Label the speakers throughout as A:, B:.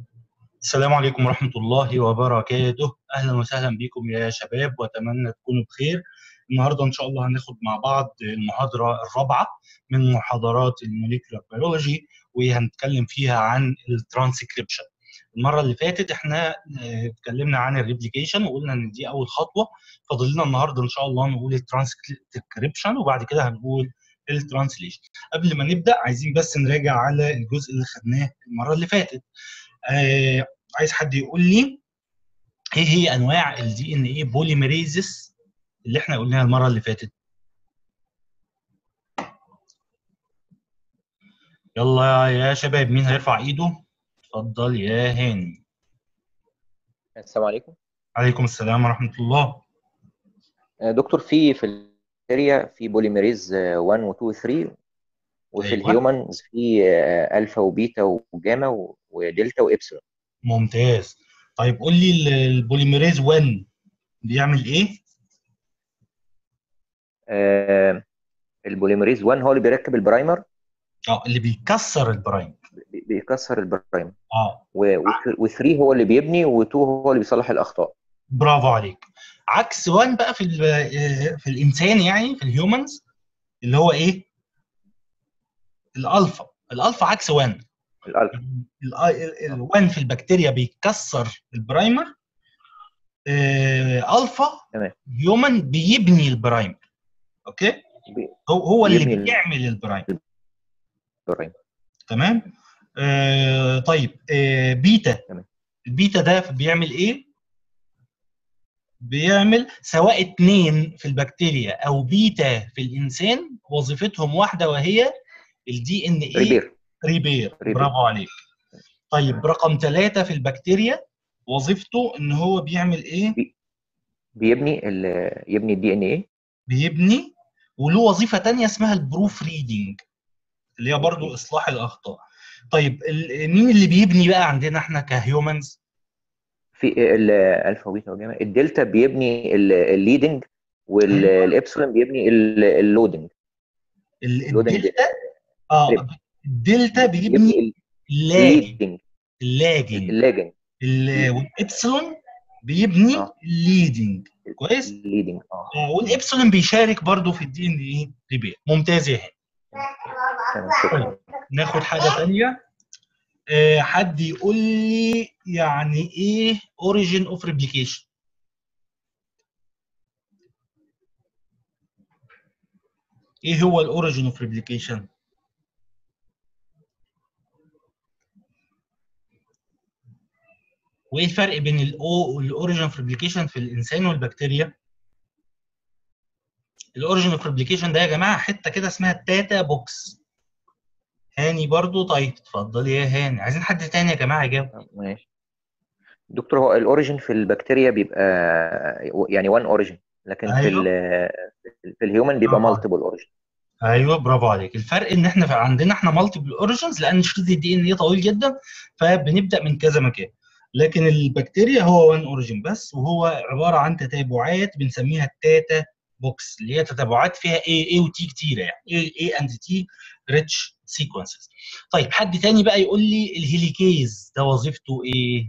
A: السلام عليكم ورحمة الله وبركاته أهلا وسهلا بكم يا شباب وأتمنى تكونوا بخير النهاردة إن شاء الله هناخد مع بعض المحاضرة الرابعة من محاضرات الموليكولار بيولوجي وهنتكلم فيها عن الترانسكريبشن المرة اللي فاتت احنا اه، اتكلمنا عن الريبليكيشن وقلنا ان دي أول خطوة فاضل لنا النهارده إن شاء الله نقول الترانسكريبشن وبعد كده هنقول الترانسليشن قبل ما نبدأ عايزين بس نراجع على الجزء اللي خدناه المرة اللي فاتت آه عايز حد يقول لي ايه هي انواع الدي ان ايه بوليميريزس اللي احنا قلناها المره اللي فاتت يلا يا شباب مين هيرفع ايده اتفضل يا هاني
B: السلام عليكم
A: عليكم السلام ورحمه الله
B: آه، دكتور في في البكتيريا في بوليميريز آه، 1 و 2 و 3 وفي
A: أيوة.
B: الهيومنز في آه، الفا وبيتا وجاما و- ودلتا وابسلون
A: ممتاز طيب قول لي ال- البوليميريز 1 بيعمل ايه
B: آه، البوليميريز 1 هو اللي بيركب البرايمر
A: اه اللي بيكسر البرايم
B: بي- بيكسر البرايمر
A: اه
B: و3 هو اللي بيبني و2 هو اللي بيصلح الاخطاء
A: برافو عليك عكس 1 بقى في ال- في الانسان يعني في الهيومنز اللي هو ايه الالفا الالفا عكس 1
B: الالفا
A: ال1 في البكتيريا بيكسر البرايمر آه، الفا
B: تمام.
A: هيومن بيبني البرايمر اوكي
B: بي-
A: هو هو اللي
B: بيبني ال-
A: بيعمل البرايمر
B: البرايمر
A: تمام آه طيب آه بيتا
B: تمام.
A: البيتا ده بيعمل ايه بيعمل سواء اتنين في البكتيريا او بيتا في الانسان وظيفتهم واحده وهي الدي ان ايه
B: ريبير
A: ريبير
B: ريبير.
A: برافو عليك طيب رقم ثلاثة في البكتيريا وظيفته ان هو بيعمل ايه
B: بيبني ال- يبني الدي ان ايه
A: بيبني وله وظيفة تانية اسمها البروف ريدنج اللي هي برضو اصلاح الاخطاء طيب ال- مين اللي بيبني بقى عندنا احنا كهيومنز
B: في الالفا وبيتا وجاما الدلتا بيبني ال- الليدنج والابسلون بيبني ال- اللودنج
A: ال-
B: لودنج.
A: الدلتا اه
B: ريب.
A: الدلتا بيبني اللاجن
B: الليدنج
A: اللاجن
B: اللاجن
A: ال- والابسلون بيبني
B: آه.
A: الليدنج كويس
B: الليدنج اه
A: آه، والابسلون بيشارك برضو في الدي ان ايه ريبير ممتاز يا هاني
B: تمام شكرا
A: ناخد حاجه تانية آه، حد يقول لي يعني ايه اوريجين اوف ريبليكيشن ايه هو الاوريجين اوف ريبليكيشن وايه الفرق بين الاو الاوريجين اوف ريبليكيشن في الانسان والبكتيريا الاوريجين اوف ريبليكيشن ده يا جماعه حته كده اسمها التاتا بوكس هاني برضو طيب اتفضل يا هاني عايزين حد تاني يا جماعه يجاوب
B: ماشي دكتور هو الاوريجين في البكتيريا بيبقى يعني وان اوريجين لكن في
A: أيوه.
B: ال في الهيومن بيبقى
A: برافو
B: مالتيبل اوريجين
A: ايوه برافو عليك الفرق ان احنا في عندنا احنا مالتيبل اوريجنز لان شريط الدي ان ايه طويل جدا فبنبدا من كذا مكان لكن البكتيريا هو وان اوريجين بس وهو عباره عن تتابعات بنسميها التاتا بوكس اللي هي تتابعات فيها اي اي وتي كتيره يعني اي اي اند تي ريتش سيكونسز طيب حد تاني بقى يقول لي الهيليكيز ده وظيفته ايه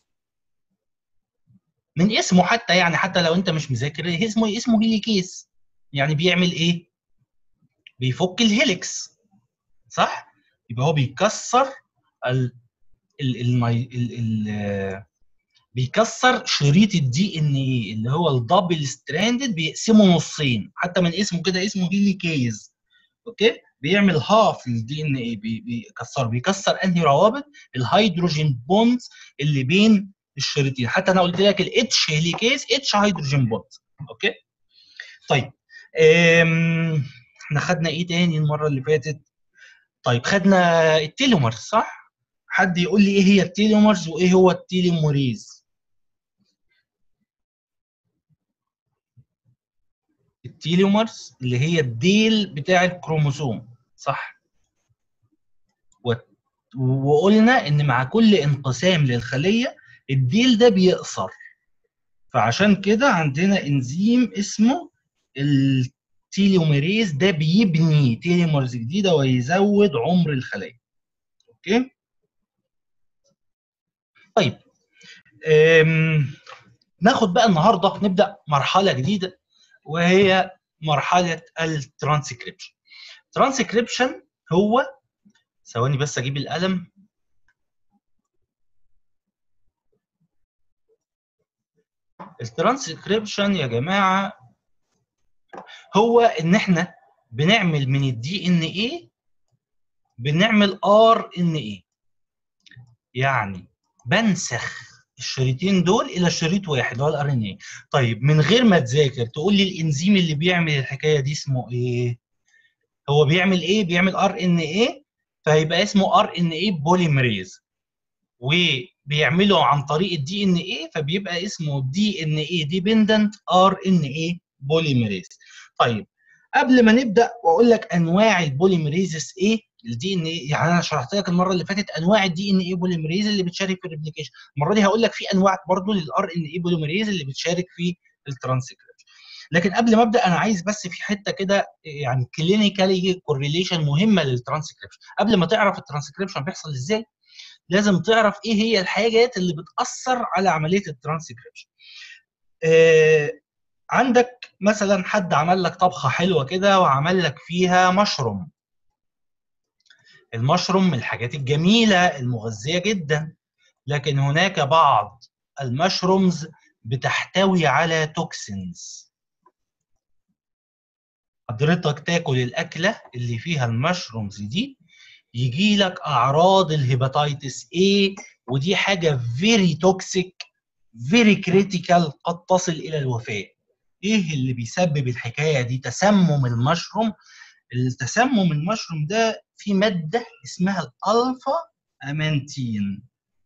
A: من اسمه حتى يعني حتى لو انت مش مذاكر اسمه اسمه هيليكيز يعني بيعمل ايه بيفك الهيليكس صح يبقى هو بيكسر ال ال ال ال ال بيكسر شريط الدي ان اي اللي هو الدبل ستراندد بيقسمه نصين حتى من اسمه كده اسمه هيليكيز اوكي بيعمل هاف الدي ان اي بيكسر بيكسر انهي روابط الهيدروجين بوندز اللي بين الشريطين حتى انا قلت لك الاتش هيليكيز اتش هيدروجين بوند اوكي طيب أم... احنا خدنا ايه تاني المره اللي فاتت طيب خدنا التيلومرز صح حد يقول لي ايه هي التيلومرز وايه هو التيلوموريز التيلومرز اللي هي الديل بتاع الكروموسوم صح و... وقلنا ان مع كل انقسام للخليه الديل ده بيقصر فعشان كده عندنا انزيم اسمه التيلوميريز ده بيبني تيلومرز جديده ويزود عمر الخليه اوكي طيب أم، ناخد بقى النهارده نبدا مرحله جديده وهي مرحله الترانسكريبشن ترانسكريبشن هو ثواني بس اجيب القلم الترانسكريبشن يا جماعه هو ان احنا بنعمل من الدي ان ايه بنعمل ار ان ايه يعني بنسخ الشريطين دول الى شريط واحد اللي هو الار ان ايه طيب من غير ما تذاكر تقول لي الانزيم اللي بيعمل الحكايه دي اسمه ايه هو بيعمل ايه بيعمل ار ان ايه فيبقى اسمه ار ان ايه بوليمريز وبيعمله عن طريق الدي ان ايه فبيبقى اسمه دي ان ايه ديبندنت ار ان ايه بوليمريز طيب قبل ما نبدا واقول لك انواع البوليمريزز ايه الدي ان ايه يعني انا شرحت لك المره اللي فاتت انواع الدي ان ايه بوليمريز اللي بتشارك في الريبليكيشن المره دي هقول لك في انواع برضو للار ان ايه بوليمريز اللي بتشارك في الترانسكريبشن لكن قبل ما ابدا انا عايز بس في حته كده يعني كلينيكالي كورليشن مهمه للترانسكريبشن قبل ما تعرف الترانسكريبشن بيحصل ازاي لازم تعرف ايه هي الحاجات اللي بتاثر على عمليه الترانسكريبشن آه عندك مثلا حد عمل لك طبخه حلوه كده وعمل لك فيها مشروم المشروم من الحاجات الجميله المغذيه جدا لكن هناك بعض المشرومز بتحتوي على توكسينز حضرتك تاكل الاكله اللي فيها المشرومز دي يجي لك اعراض الهيباتيتس A ودي حاجه فيري توكسيك فيري كريتيكال قد تصل الى الوفاه ايه اللي بيسبب الحكايه دي تسمم المشروم التسمم المشروم ده في ماده اسمها الالفا امانتين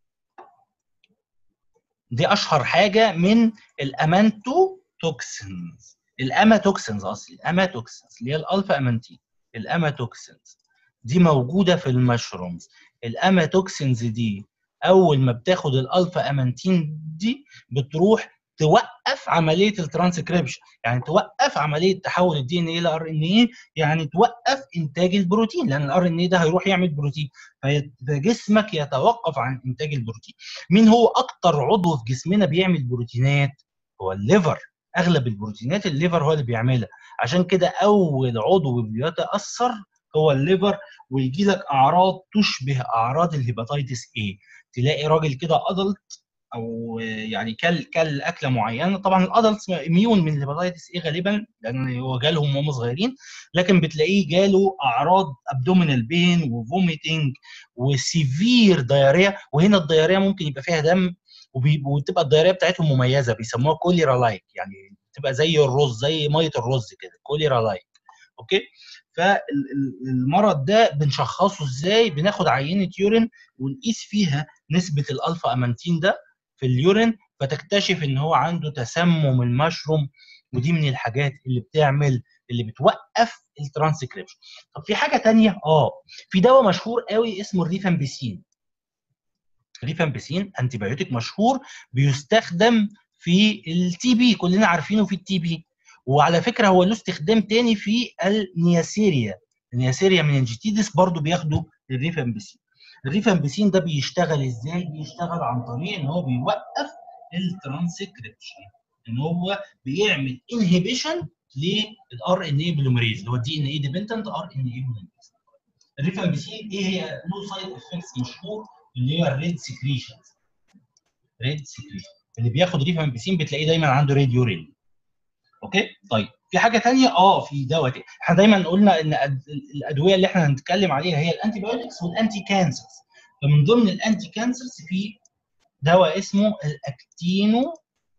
A: دي اشهر حاجه من الامانتو توكسينز الاماتوكسينز اصلي الاماتوكسينز اللي هي الالفا امانتين الاماتوكسينز دي موجوده في المشرومز الاماتوكسينز دي اول ما بتاخد الالفا امانتين دي بتروح توقف عمليه الترانسكريبشن يعني توقف عمليه تحول الدي ان اي لار ان اي يعني توقف انتاج البروتين لان الار ان اي ده هيروح يعمل بروتين فجسمك يتوقف عن انتاج البروتين مين هو اكتر عضو في جسمنا بيعمل بروتينات هو الليفر اغلب البروتينات الليفر هو اللي بيعملها عشان كده اول عضو بيتاثر هو الليفر ويجي لك اعراض تشبه اعراض الهيباتيتس اي تلاقي راجل كده ادلت او يعني كل كل اكله معينه طبعا الادلتس اميون من الهيباتيتس اي غالبا لان هو جالهم وهم صغيرين لكن بتلاقيه جاله اعراض ابدومينال بين وفوميتنج وسيفير دايريا وهنا الدايريا ممكن يبقى فيها دم وتبقى الدايريه بتاعتهم مميزه بيسموها كوليرا لايك يعني تبقى زي الرز زي ميه الرز كده كوليرا لايك اوكي فالمرض ده بنشخصه ازاي بناخد عينه يورين ونقيس فيها نسبه الالفا امانتين ده في اليورين فتكتشف ان هو عنده تسمم المشروم ودي من الحاجات اللي بتعمل اللي بتوقف الترانسكريبشن طب في حاجه تانية اه في دواء مشهور قوي اسمه الريفامبيسين ريفامبيسين انتي بايوتيك مشهور بيستخدم في التي بي كلنا عارفينه في التي بي وعلى فكره هو له استخدام تاني في النياسيريا النياسيريا من الجيتيدس برضو بياخدوا الريفامبيسين الريفامبيسين ده بيشتغل ازاي بيشتغل عن طريق ان هو بيوقف الترانسكريبشن ان هو بيعمل انهبيشن للار ان اي بوليمريز اللي هو الدي ان اي ديبندنت ار ان اي بوليمريز الريفامبيسين ايه هي له سايد افكتس مشهور اللي هي الريد سكريشنز ريد سكريشن اللي بياخد ريفامبيسين بتلاقيه دايما عنده ريد يورين اوكي طيب في حاجه ثانيه اه في دواء تاني احنا دايما قلنا ان الادويه اللي احنا هنتكلم عليها هي الانتي بايوتكس والانتي كانسرز فمن ضمن الانتي كانسرز في دواء اسمه الاكتينو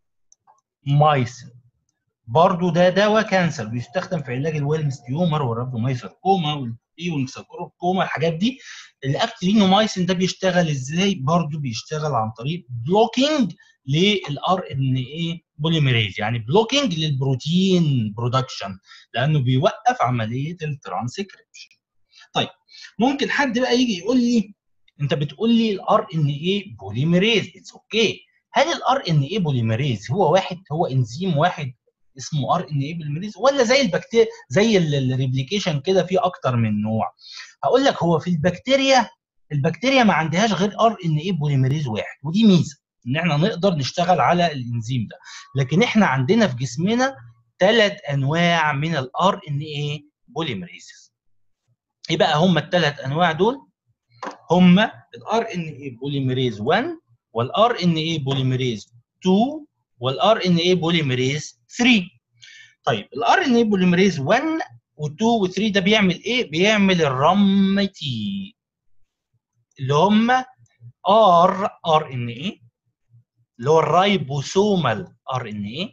A: مايسين برضه ده دواء كانسر بيستخدم في علاج الويلمز تيومر والرابدومايساركوما والايونكساركوما الحاجات دي الاكتينومايسين ده بيشتغل ازاي برضه بيشتغل عن طريق بلوكينج للار ان اي بوليميريز يعني بلوكينج للبروتين برودكشن لانه بيوقف عمليه الترانسكريبشن طيب ممكن حد بقى يجي يقول لي انت بتقول لي الار ان اي بوليميريز اتس اوكي هل الار ان اي بوليميريز هو واحد هو انزيم واحد اسمه ار ان اي بوليميريز ولا زي البكتيريا زي الريبليكيشن كده في اكتر من نوع هقول لك هو في البكتيريا البكتيريا ما عندهاش غير ار ان اي بوليميريز واحد ودي ميزه ان احنا نقدر نشتغل على الانزيم ده لكن احنا عندنا في جسمنا ثلاث انواع من الار ان اي بوليميريز ايه بقى هم الثلاث انواع دول هم الار ان اي بوليميريز 1 والار ان اي بوليميريز 2 والار ان اي بوليميريز 3 طيب الار ان اي بوليميريز 1 و2 و3 ده بيعمل ايه بيعمل الرم تي اللي هم ار ار ان اي اللي هو الرايبوسومال ار ان اي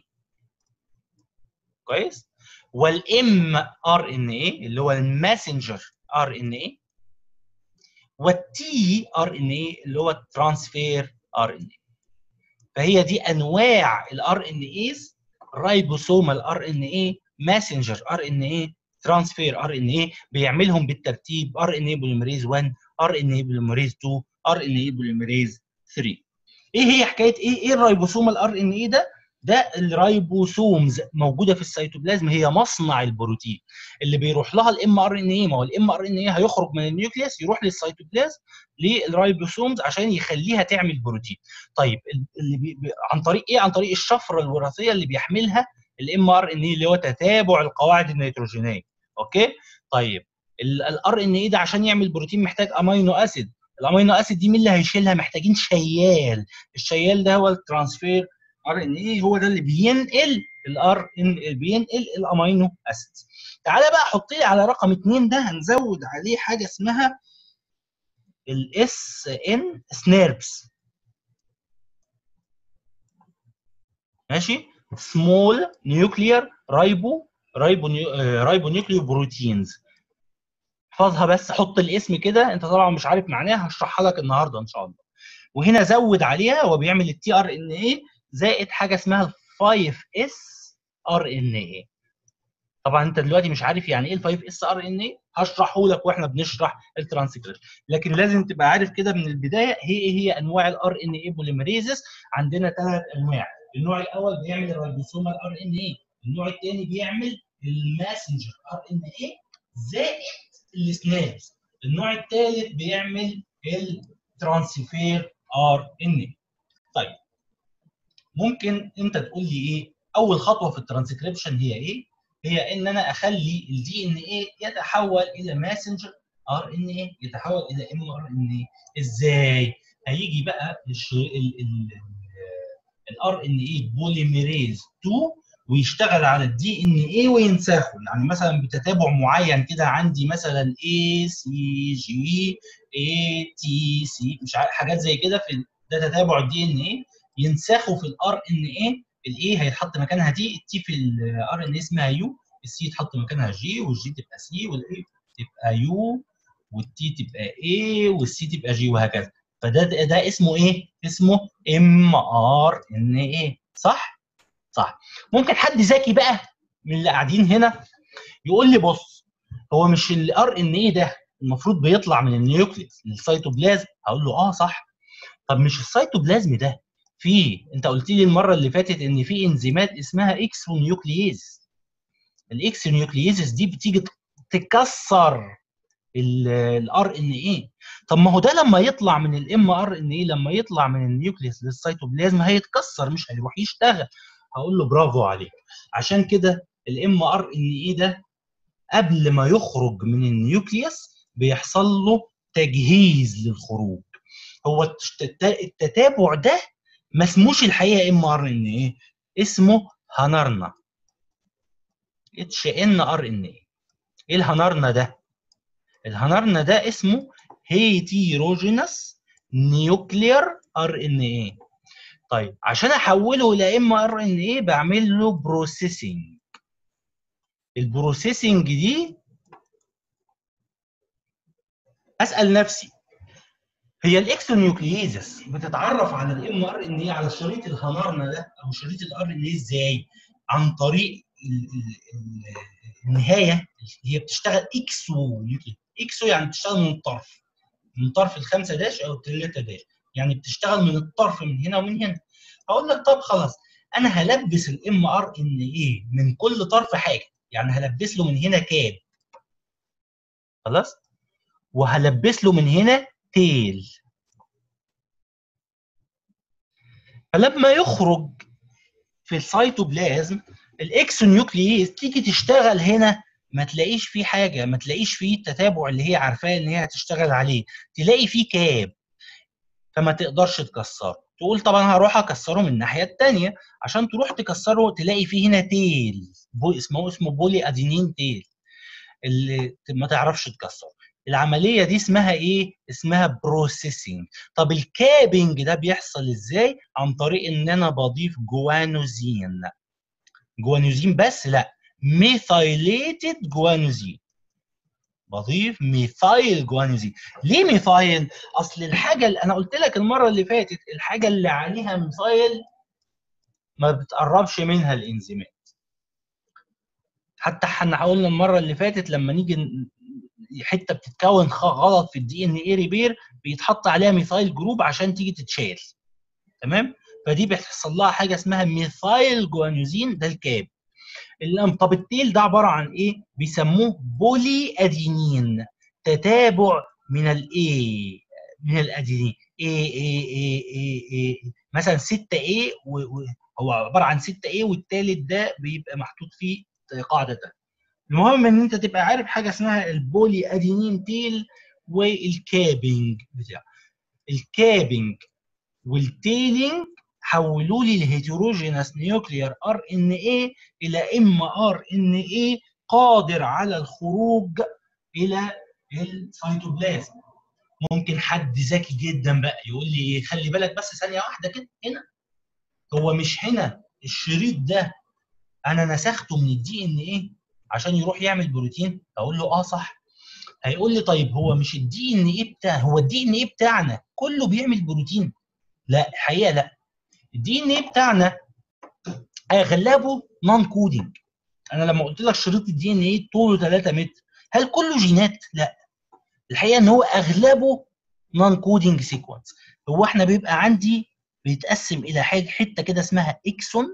A: كويس والام ار ان اي اللي هو الماسنجر ار ان اي والتي ار ان اي اللي هو الترانسفير ار ان اي فهي دي انواع الار ان ايز رايبوسومال ار ان اي ماسنجر ار ان اي ترانسفير ار ان اي بيعملهم بالترتيب ار ان اي بوليمريز 1 ار ان اي بوليمريز 2 ار ان اي بوليمريز 3 ايه هي حكايه ايه ايه الرايبوسومال ار ان اي ده ده الرايبوسومز موجوده في السيتوبلازم هي مصنع البروتين اللي بيروح لها الام ار ان اي ما هو الام ار ان اي هيخرج من النيوكليوس يروح للسيتوبلازم للرايبوسومز عشان يخليها تعمل بروتين طيب اللي بي عن طريق ايه عن طريق الشفره الوراثيه اللي بيحملها الام ار ان اي اللي هو تتابع القواعد النيتروجينيه اوكي طيب الار ان اي ده عشان يعمل بروتين محتاج امينو اسيد الامينو اسيد دي مين اللي هيشيلها محتاجين شيال الشيال ده هو الترانسفير ار ان اي هو ده اللي بينقل الار ان بينقل الامينو اسيد تعالى بقى حط لي على رقم اثنين ده هنزود عليه حاجه اسمها الاس ان سنيربس ماشي سمول نيوكليير رايبو رايبو رايبو نيوكليو بروتينز احفظها بس حط الاسم كده انت طبعا مش عارف معناها هشرحها لك النهارده ان شاء الله وهنا زود عليها هو بيعمل التي ار ان اي زائد حاجه اسمها ال 5 اس ار ان اي طبعا انت دلوقتي مش عارف يعني ايه ال 5 اس ار ان اي هشرحه لك واحنا بنشرح الترانسكريبشن لكن لازم تبقى عارف كده من البدايه هي ايه هي انواع الار ان اي بوليمريزز عندنا ثلاث انواع النوع الاول بيعمل الرايبوسومال ار ان اي النوع الثاني بيعمل الماسنجر ار ان اي زائد السنابس النوع الثالث بيعمل الترانسفير ار ان اي طيب ممكن انت تقول لي ايه اول خطوه في الترانسكريبشن هي ايه هي ان انا اخلي الدي ان اي يتحول الى ماسنجر ار ان اي يتحول الى ام ار ان اي ازاي هيجي بقى الار ان اي بوليميريز 2 ويشتغل على الدي ان اي وينسخه يعني مثلا بتتابع معين كده عندي مثلا اي سي جي اي تي سي مش عارف حاجات زي كده في ده تتابع الدي ان اي ينسخوا في الار ان اي الاي هيتحط مكانها دي التي في الار ان اي اسمها يو السي يتحط مكانها جي والجي تبقى سي والاي تبقى يو والتي تبقى اي والسي تبقى جي وهكذا فده ده, ده اسمه ايه؟ اسمه ام ار ان اي صح؟ صح ممكن حد ذكي بقى من اللي قاعدين هنا يقول لي بص هو مش الار ان اي ده المفروض بيطلع من النيوكليس للسيتوبلازم هقول له اه صح طب مش السيتوبلازم ده في انت قلت لي المره اللي فاتت ان في انزيمات اسمها اكسونيوكلييز الاكسونيوكلييزز دي بتيجي تكسر الار ان اي طب ما هو ده لما يطلع من الام ار ان اي لما يطلع من النيوكليس للسيتوبلازم هيتكسر مش هيروح يشتغل هقول له برافو عليك عشان كده الام ار ان اي ده قبل ما يخرج من النيوكليوس بيحصل له تجهيز للخروج هو التتابع ده ما اسموش الحقيقه ام ار ان اي اسمه هنرنا اتش ان ار ان اي ايه الهنرنا ده الهنرنا ده اسمه هيتيروجينس نيوكلير ار ان اي طيب عشان احوله الى ام ار ان اي بعمل له بروسيسنج البروسيسنج دي اسال نفسي هي الاكسونيوكلييزس بتتعرف على الام ار ان اي على شريط الهنرنا ده او شريط الار ان اي ازاي عن طريق النهايه هي بتشتغل اكسو اكسو يعني بتشتغل من الطرف من طرف الخمسه داش او الثلاثه داش يعني بتشتغل من الطرف من هنا ومن هنا هقول لك طب خلاص انا هلبس الام ار ان ايه من كل طرف حاجه يعني هلبس له من هنا كاب خلاص وهلبس له من هنا تيل فلما يخرج في السيتوبلازم الاكسونيوكلييز تيجي تشتغل هنا ما تلاقيش فيه حاجه ما تلاقيش فيه التتابع اللي هي عارفاه ان هي هتشتغل عليه تلاقي فيه كاب فما تقدرش تكسره تقول طبعا هروح اكسره من الناحيه الثانيه عشان تروح تكسره تلاقي فيه هنا تيل بو اسمه اسمه بولي ادينين تيل اللي ما تعرفش تكسره العمليه دي اسمها ايه اسمها بروسيسنج طب الكابنج ده بيحصل ازاي عن طريق ان انا بضيف جوانوزين جوانوزين بس لا ميثايليتد جوانوزين بضيف ميثايل جوانوزين ليه ميثايل اصل الحاجه اللي انا قلت لك المره اللي فاتت الحاجه اللي عليها ميثايل ما بتقربش منها الانزيمات حتى احنا قلنا المره اللي فاتت لما نيجي حته بتتكون غلط في الدي ان اي ريبير بيتحط عليها ميثايل جروب عشان تيجي تتشال تمام فدي بيحصل لها حاجه اسمها ميثايل جوانوزين ده الكاب طب التيل ده عباره عن ايه بيسموه بولي ادينين تتابع من الايه من الادينين ايه ايه ايه ايه, إيه. مثلا 6 ايه هو عباره عن 6 ايه والثالث ده بيبقى محطوط فيه قاعده تانية المهم ان انت تبقى عارف حاجه اسمها البولي ادينين تيل والكابنج بتاعه الكابنج والتيلينج حولوا لي الهيتروجينس نيوكليير ار ان اي الى ام ار ان اي قادر على الخروج الى السيتوبلازم ممكن حد ذكي جدا بقى يقول لي خلي بالك بس ثانيه واحده كده هنا هو مش هنا الشريط ده انا نسخته من الدي ان ايه عشان يروح يعمل بروتين اقول له اه صح هيقول لي طيب هو مش الدي ان ايه بتاع هو الدي ان ايه بتاعنا كله بيعمل بروتين لا الحقيقه لا الدي ان ايه بتاعنا اغلبه نون كودنج انا لما قلت لك شريط الدي ان ايه طوله 3 متر هل كله جينات لا الحقيقه ان هو اغلبه نون كودنج سيكونس هو احنا بيبقى عندي بيتقسم الى حاجه حته كده اسمها اكسون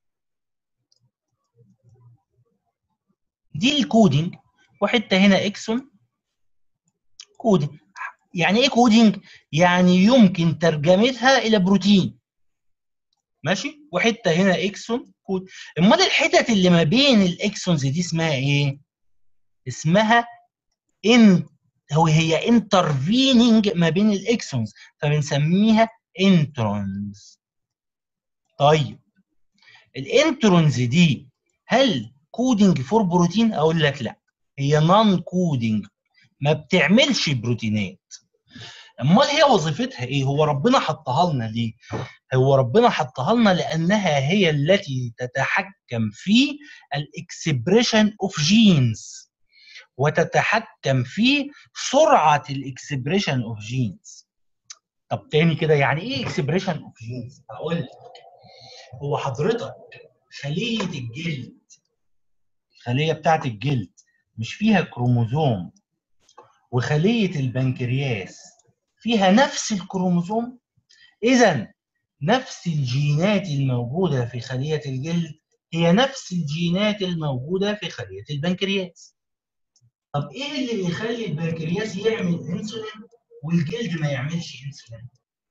A: دي الكودينج وحته هنا اكسون كودينج يعني ايه كودينج يعني يمكن ترجمتها الى بروتين ماشي وحته هنا اكسون كود امال الحتت اللي ما بين الاكسونز دي اسمها ايه اسمها ان هو هي انترفيننج ما بين الاكسونز فبنسميها انترونز طيب الانترونز دي هل كودنج فور بروتين اقول لك لا هي نون كودنج ما بتعملش بروتينات امال هي وظيفتها ايه هو ربنا حطها لنا ليه هو ربنا حطها لنا لانها هي التي تتحكم في الاكسبريشن اوف جينز وتتحكم في سرعه الاكسبريشن اوف جينز طب تاني كده يعني ايه اكسبريشن اوف جينز هقول لك هو حضرتك خليه الجلد الخليه بتاعت الجلد مش فيها كروموزوم وخليه البنكرياس فيها نفس الكروموزوم اذا نفس الجينات الموجوده في خليه الجلد هي نفس الجينات الموجوده في خليه البنكرياس طب ايه اللي بيخلي البنكرياس يعمل انسولين والجلد ما يعملش انسولين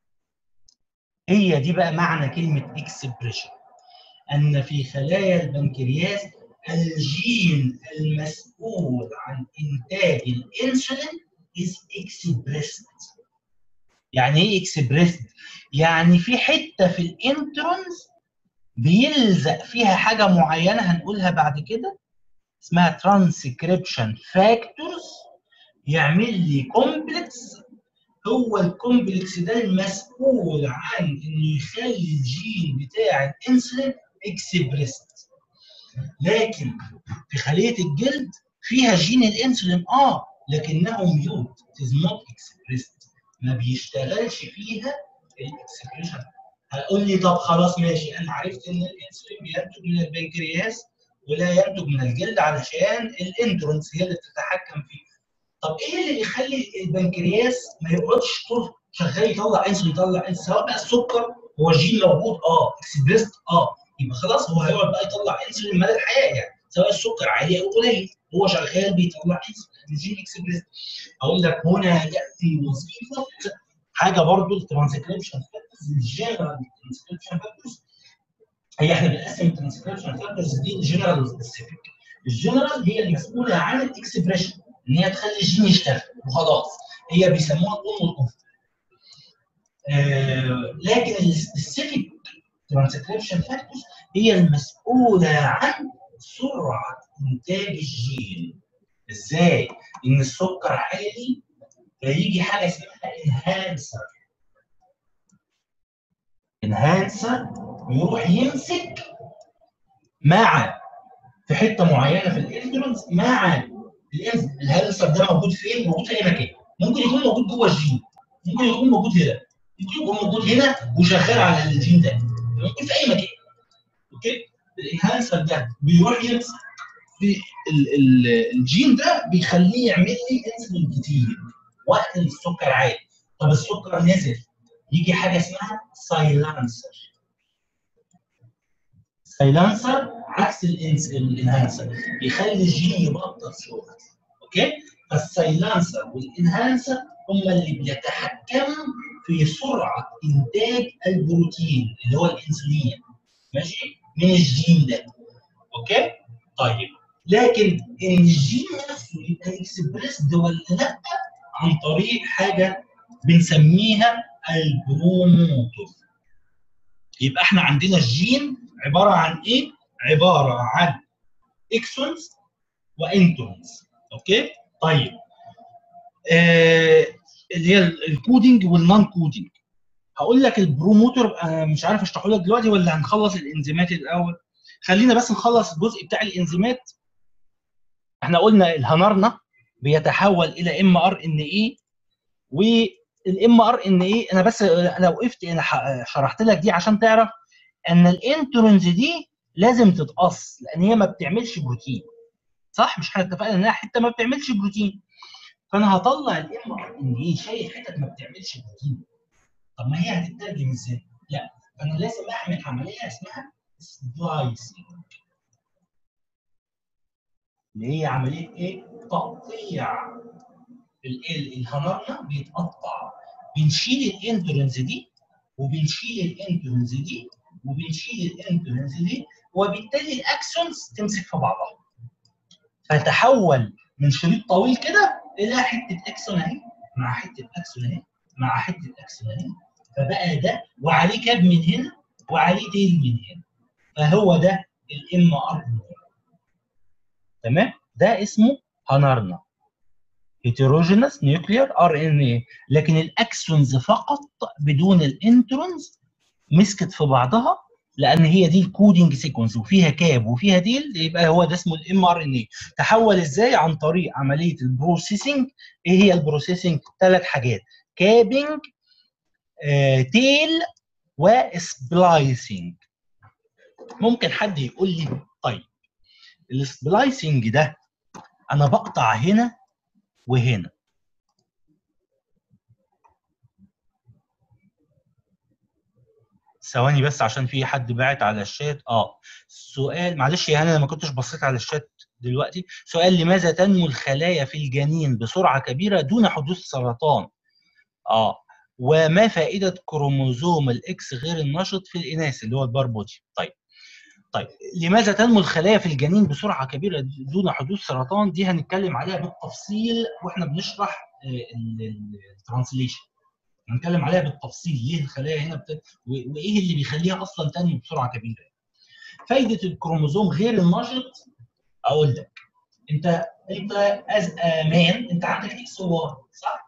A: هي دي بقى معنى كلمه اكسبريشن ان في خلايا البنكرياس الجين المسؤول عن انتاج الانسولين is expressed يعني ايه expressed يعني في حته في الانترونز بيلزق فيها حاجه معينه هنقولها بعد كده اسمها ترانسكريبشن فاكتورز يعمل لي كومبلكس هو الكومبلكس ده المسؤول عن انه يخلي الجين بتاع الانسولين اكسبريست لكن في خليه الجلد فيها جين الانسولين اه لكنه ميوت از نوت اكسبريست ما بيشتغلش فيها الاكسبريشن هقول لي طب خلاص ماشي انا عرفت ان الانسولين بينتج من البنكرياس ولا ينتج من الجلد علشان الاندرنس هي اللي بتتحكم فيه طب ايه اللي يخلي البنكرياس ما يقعدش طول شغال يطلع انسولين يطلع انسولين سواء بقى السكر هو الجين موجود اه اكسبريست اه يبقى خلاص هو هيقعد بقى يطلع انسولين مدى الحياه يعني سواء السكر عالي او قليل هو شغال بيطلع الجين اكسبريس اقول لك هنا ياتي وظيفه حاجه برضو الترانسكريبشن فاكتورز الجنرال ترانسكريبشن فاكتورز هي احنا بنقسم الترانسكريبشن فاكتورز دي جنرال وسبيسيفيك الجنرال هي المسؤوله عن الاكسبريشن ان هي تخلي الجين يشتغل وخلاص هي بيسموها الام والام آه لكن السبيسيفيك ترانسكريبشن فاكتورز هي المسؤوله عن سرعه انتاج الجين ازاي؟ ان السكر عالي فيجي حاجه اسمها انهانسر انهانسر يروح يمسك مع في حته معينه في الانترنس مع الهانسر ده موجود فين؟ موجود في اي مكان ممكن يكون موجود جوه الجين ممكن يكون موجود هنا ممكن يكون موجود هنا وشغال على الجين ده ممكن في اي مكان اوكي الانهانسر ده بيروح يمسك في ال ال الجين ده بيخليه يعمل لي انسولين كتير وقت السكر عالي طب السكر نزل يجي حاجه اسمها سايلانسر سايلانسر عكس الانهانسر بيخلي الجين يبطل شغل اوكي فالسايلانسر والانهانسر هم اللي بيتحكموا في سرعه انتاج البروتين اللي هو الانسولين ماشي من الجين ده اوكي طيب لكن ان الجين نفسه يبقى اكسبريسد ولا لا عن طريق حاجه بنسميها البروموتور يبقى احنا عندنا الجين عباره عن ايه؟ عباره عن اكسونز وانترونز اوكي؟ طيب آه اللي هي الكودينج والنون كودينج هقول لك البروموتور آه مش عارف اشرحه لك دلوقتي ولا هنخلص الانزيمات الاول خلينا بس نخلص الجزء بتاع الانزيمات احنا قلنا الهنرنا بيتحول الى ام ار ان اي والام ار ان اي انا بس انا وقفت انا شرحت لك دي عشان تعرف ان الانترونز دي لازم تتقص لان هي ما بتعملش بروتين صح مش احنا اتفقنا انها حته ما بتعملش بروتين فانا هطلع الام ار ان اي شايل حتت ما بتعملش بروتين طب ما هي هتترجم ازاي؟ لا فانا لازم اعمل عمليه اسمها سبلايسنج اللي هي عمليه ايه؟ تقطيع الهنرنا بيتقطع بنشيل الانترنز دي وبنشيل الانترنز دي وبنشيل الانترنز دي وبالتالي الاكسونز تمسك في بعضها فتحول من شريط طويل كده الى حته اكسون اهي مع حته اكسون اهي مع حته اكسون اهي فبقى ده وعليه كاب من هنا وعليه تيل من هنا فهو ده الام ار تمام ده اسمه هنرنا هيتروجينس نيوكليير ار ان اي لكن الاكسونز فقط بدون الانترونز مسكت في بعضها لان هي دي الكودينج سيكونس وفيها كاب وفيها ديل يبقى هو ده اسمه الام ار ان اي تحول ازاي عن طريق عمليه البروسيسنج ايه هي البروسيسنج ثلاث حاجات كابينج آه، تيل وسبلايسنج ممكن حد يقول لي طيب السبلايسنج ده انا بقطع هنا وهنا ثواني بس عشان في حد باعت على الشات اه سؤال معلش يا هنا انا ما كنتش بصيت على الشات دلوقتي سؤال لماذا تنمو الخلايا في الجنين بسرعه كبيره دون حدوث سرطان اه وما فائده كروموزوم الاكس غير النشط في الاناث اللي هو الباربودي طيب طيب لماذا تنمو الخلايا في الجنين بسرعه كبيره دون حدوث سرطان دي هنتكلم عليها بالتفصيل واحنا بنشرح الترانسليشن هنتكلم عليها بالتفصيل ليه الخلايا هنا بت... وايه اللي بيخليها اصلا تنمو بسرعه كبيره فايده الكروموزوم غير النشط اقول لك انت انت از مان انت عندك اكس وواي صح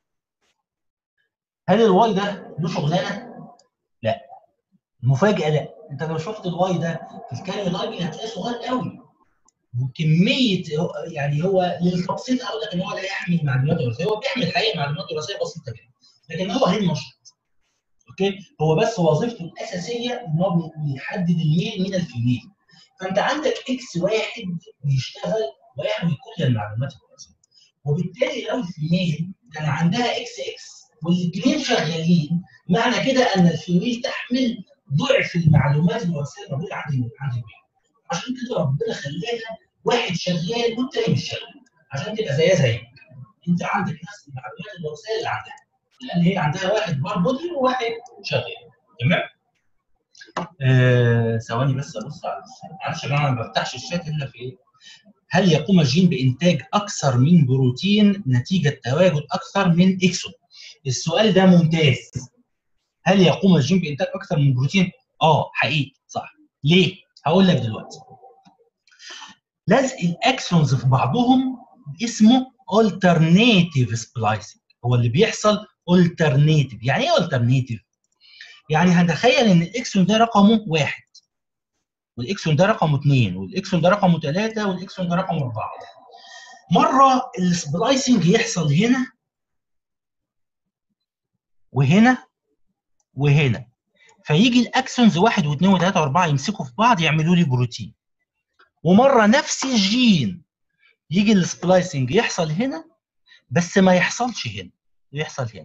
A: هل الواي ده له شغلانه لا مفاجاه لا انت لو شفت الواي ده في الكاري لايبرري هتلاقيه صغير قوي وكميه يعني هو للتبسيط اقول لك ان هو لا يحمل معلومات وراثيه هو بيحمل حقيقه معلومات وراثيه بسيطه جدا لكن هو غير نشط اوكي هو بس وظيفته الاساسيه ان هو بيحدد الميل من الفيميل فانت عندك اكس واحد بيشتغل ويحمل كل المعلومات الوراثيه وبالتالي لو الفيميل كان عندها اكس اكس والاثنين شغالين معنى كده ان الفيميل تحمل ضعف المعلومات الوراثيه الموجوده عند عند الميل عشان كده ربنا خلاها واحد شغال والتاني مش شغال عشان تبقى زيها زيك انت عندك نفس المعلومات الوراثيه اللي عندها لان هي عندها واحد بار بودي وواحد شغال تمام آه، ثواني بس ابص على معلش يا جماعه انا ما بفتحش الشات الا في ايه هل يقوم الجين بانتاج اكثر من بروتين نتيجه تواجد اكثر من اكسون السؤال ده ممتاز هل يقوم الجين بانتاج اكثر من بروتين اه حقيقي صح ليه هقول لك دلوقتي لزق الاكسونز في بعضهم اسمه alternative splicing هو اللي بيحصل alternative يعني ايه alternative يعني هنتخيل ان الاكسون ده رقمه واحد والاكسون ده رقمه اثنين والاكسون ده رقمه ثلاثه والاكسون ده رقمه اربعه مره السبلايسنج يحصل هنا وهنا وهنا فيجي الاكسونز واحد واثنين وثلاثه واربعه يمسكوا في بعض يعملوا لي بروتين ومره نفس الجين يجي السبلايسنج يحصل هنا بس ما يحصلش هنا يحصل هنا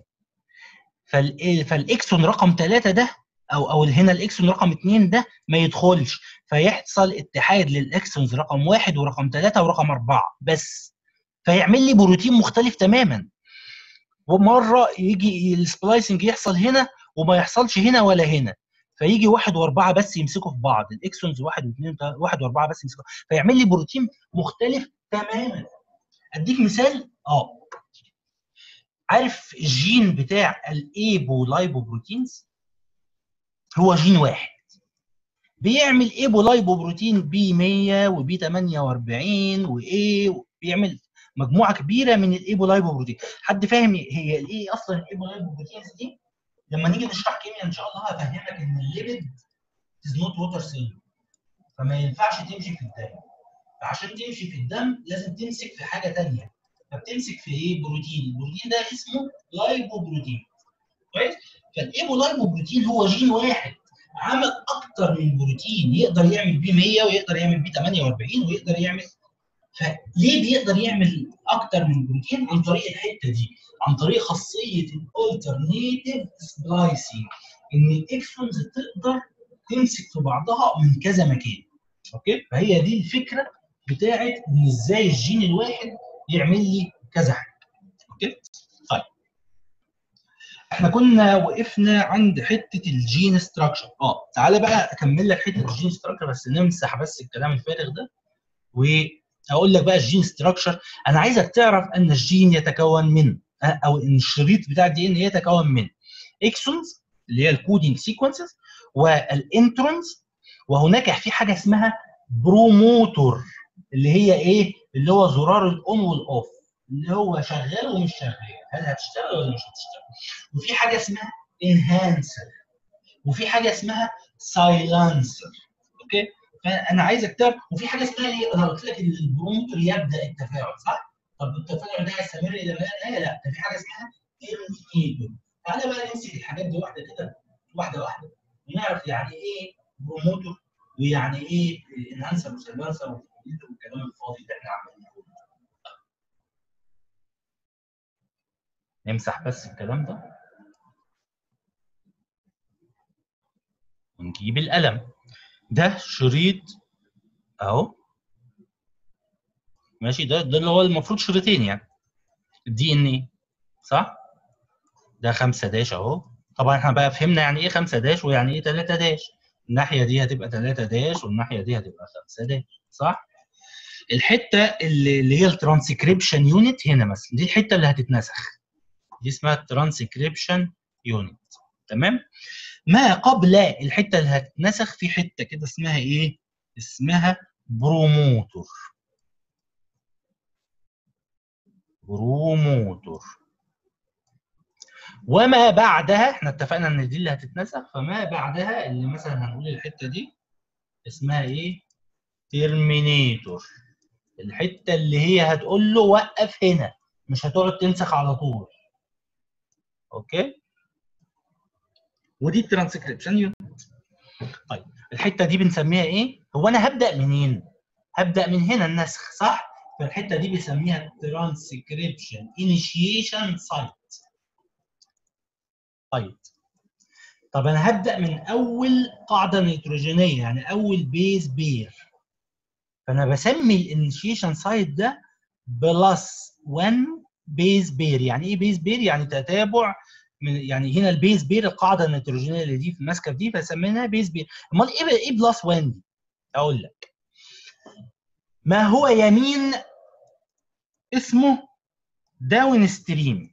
A: فال فالاكسون رقم ثلاثة ده او او هنا الاكسون رقم اثنين ده ما يدخلش فيحصل اتحاد للاكسونز رقم واحد ورقم ثلاثة ورقم أربعة بس فيعمل لي بروتين مختلف تماما ومره يجي السبلايسنج يحصل هنا وما يحصلش هنا ولا هنا فيجي واحد واربعه بس يمسكوا في بعض الاكسونز واحد واثنين واحد واربعه بس يمسكوا فيعمل لي بروتين مختلف تماما اديك مثال اه عارف الجين بتاع الايبو لايبو بروتينز هو جين واحد بيعمل ايبو لايبو بروتين بي 100 وبي 48 وايه بيعمل مجموعه كبيره من الايبو لايبو بروتين حد فاهم هي ايه اصلا الايبو لايبو بروتينز دي لما نيجي نشرح كيمياء ان شاء الله هفهمك ان الليبيد از نوت ووتر سيل فما ينفعش تمشي في الدم فعشان تمشي في الدم لازم تمسك في حاجه ثانيه فبتمسك في ايه بروتين البروتين ده اسمه لايبو بروتين كويس فالايبو لايبو بروتين هو جين واحد عمل اكتر من بروتين يقدر يعمل بيه 100 ويقدر يعمل بيه 48 ويقدر يعمل فليه بيقدر يعمل اكتر من بروتين عن طريق الحته دي عن طريق خاصيه الالترنيتيف سبلايسنج ان الاكسونز تقدر تمسك في بعضها من كذا مكان اوكي فهي دي الفكره بتاعت ان ازاي الجين الواحد يعمل لي كذا حاجه اوكي طيب احنا كنا وقفنا عند حته الجين ستراكشر اه تعالى بقى اكمل لك حته الجين ستراكشر بس نمسح بس الكلام الفارغ ده واقول لك بقى الجين ستراكشر انا عايزك تعرف ان الجين يتكون من او ان الشريط بتاع الدي ان يتكون من اكسونز اللي هي الكودينج سيكونسز والانترونز وهناك في حاجه اسمها بروموتور اللي هي ايه اللي هو زرار الاون والاوف اللي هو شغال ومش شغال هل هتشتغل ولا مش هتشتغل وفي حاجه اسمها انهانسر وفي حاجه اسمها سايلانسر اوكي فانا عايزك تعرف وفي حاجه اسمها ايه انا قلت لك البروموتور يبدا التفاعل صح طب التفاعل ده هيستمر الى ما لا نهايه لا ده في حاجه اسمها تيرمينيتور تعالى بقى نمسك الحاجات دي واحده كده واحده واحده ونعرف يعني ايه بروموتور ويعني ايه انهانسر وسايلانسر والكلام الفاضي اللي احنا عمالين نقوله نمسح بس الكلام ده ونجيب القلم ده شريط اهو ماشي ده ده اللي هو المفروض شريطين يعني الدي ان ايه صح ده 5 داش اهو طبعا احنا بقى فهمنا يعني ايه 5 داش ويعني ايه 3 داش الناحيه دي هتبقى 3 داش والناحيه دي هتبقى 5 داش صح الحته اللي, اللي هي الترانسكريبشن يونت هنا مثلا دي الحته اللي هتتنسخ دي اسمها الترانسكريبشن يونت تمام ما قبل الحته اللي هتتنسخ في حته كده اسمها ايه اسمها بروموتور بروموتور وما بعدها احنا اتفقنا ان دي اللي هتتنسخ فما بعدها اللي مثلا هنقول الحته دي اسمها ايه ترمينيتور الحته اللي هي هتقول له وقف هنا مش هتقعد تنسخ على طول اوكي ودي الترانسكريبشن يونت طيب الحته دي بنسميها ايه هو انا هبدا منين هبدا من هنا النسخ صح فالحته دي بنسميها ترانسكريبشن انيشيشن سايت طيب طب انا هبدا من اول قاعده نيتروجينيه يعني اول بيز بير فانا بسمي الانيشيشن سايت ده بلس 1 بيز بير يعني ايه بيز بير يعني تتابع من يعني هنا البيز بير القاعده النيتروجينيه اللي دي في ماسكه في دي فسميناها بيز بير امال ايه ايه بلس 1 دي اقول لك ما هو يمين اسمه داون ستريم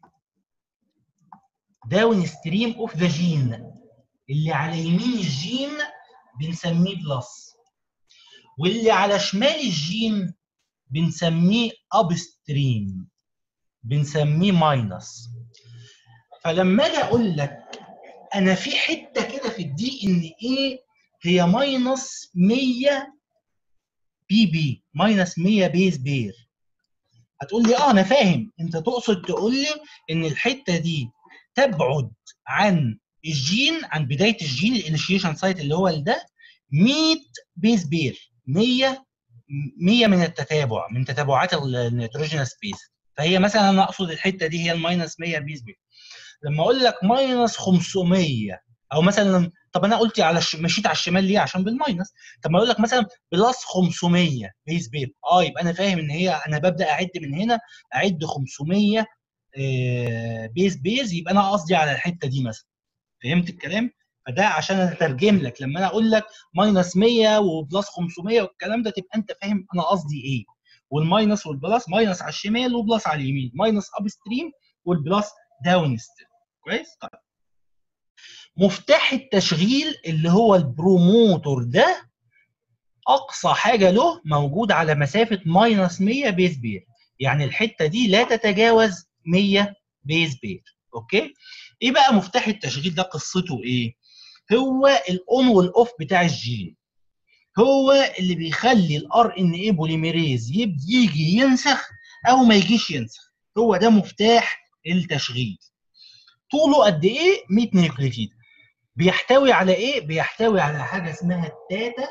A: داون ستريم اوف ذا جين اللي على يمين الجين بنسميه بلس واللي على شمال الجين بنسميه اب ستريم بنسميه ماينس فلما اجي اقول لك انا في حته كده في الدي ان ايه هي ماينس 100 بي بي ماينس 100 بيز بير هتقول لي اه انا فاهم انت تقصد تقول لي ان الحته دي تبعد عن الجين عن بدايه الجين الانيشيشن سايت اللي هو ده 100 بيز بير 100 100 من التتابع من تتابعات النيتروجين سبيس فهي مثلا انا اقصد الحته دي هي الماينس 100 بيز بير لما اقول لك ماينس 500 او مثلا طب انا قلت على الش... مشيت على الشمال ليه عشان بالماينس طب ما اقول لك مثلا بلس 500 بيز بير اه يبقى انا فاهم ان هي انا ببدا اعد من هنا اعد 500 آه بيز بيز يبقى انا قصدي على الحته دي مثلا فهمت الكلام فده عشان اترجم لك لما انا اقول لك ماينس 100 وبلس 500 والكلام ده تبقى انت فاهم انا قصدي ايه والماينس والبلس ماينس على الشمال وبلس على اليمين ماينس اب ستريم والبلس داون ستريم كويس طيب مفتاح التشغيل اللي هو البروموتور ده اقصى حاجه له موجود على مسافه ماينس 100 بيز بير يعني الحته دي لا تتجاوز 100 بيز بير اوكي ايه بقى مفتاح التشغيل ده قصته ايه هو الاون والاوف بتاع الجين هو اللي بيخلي الار ان اي بوليميريز يجي ينسخ او ما يجيش ينسخ هو ده مفتاح التشغيل طوله قد ايه 100 نيوكليتيد بيحتوي على ايه بيحتوي على حاجه اسمها التاتا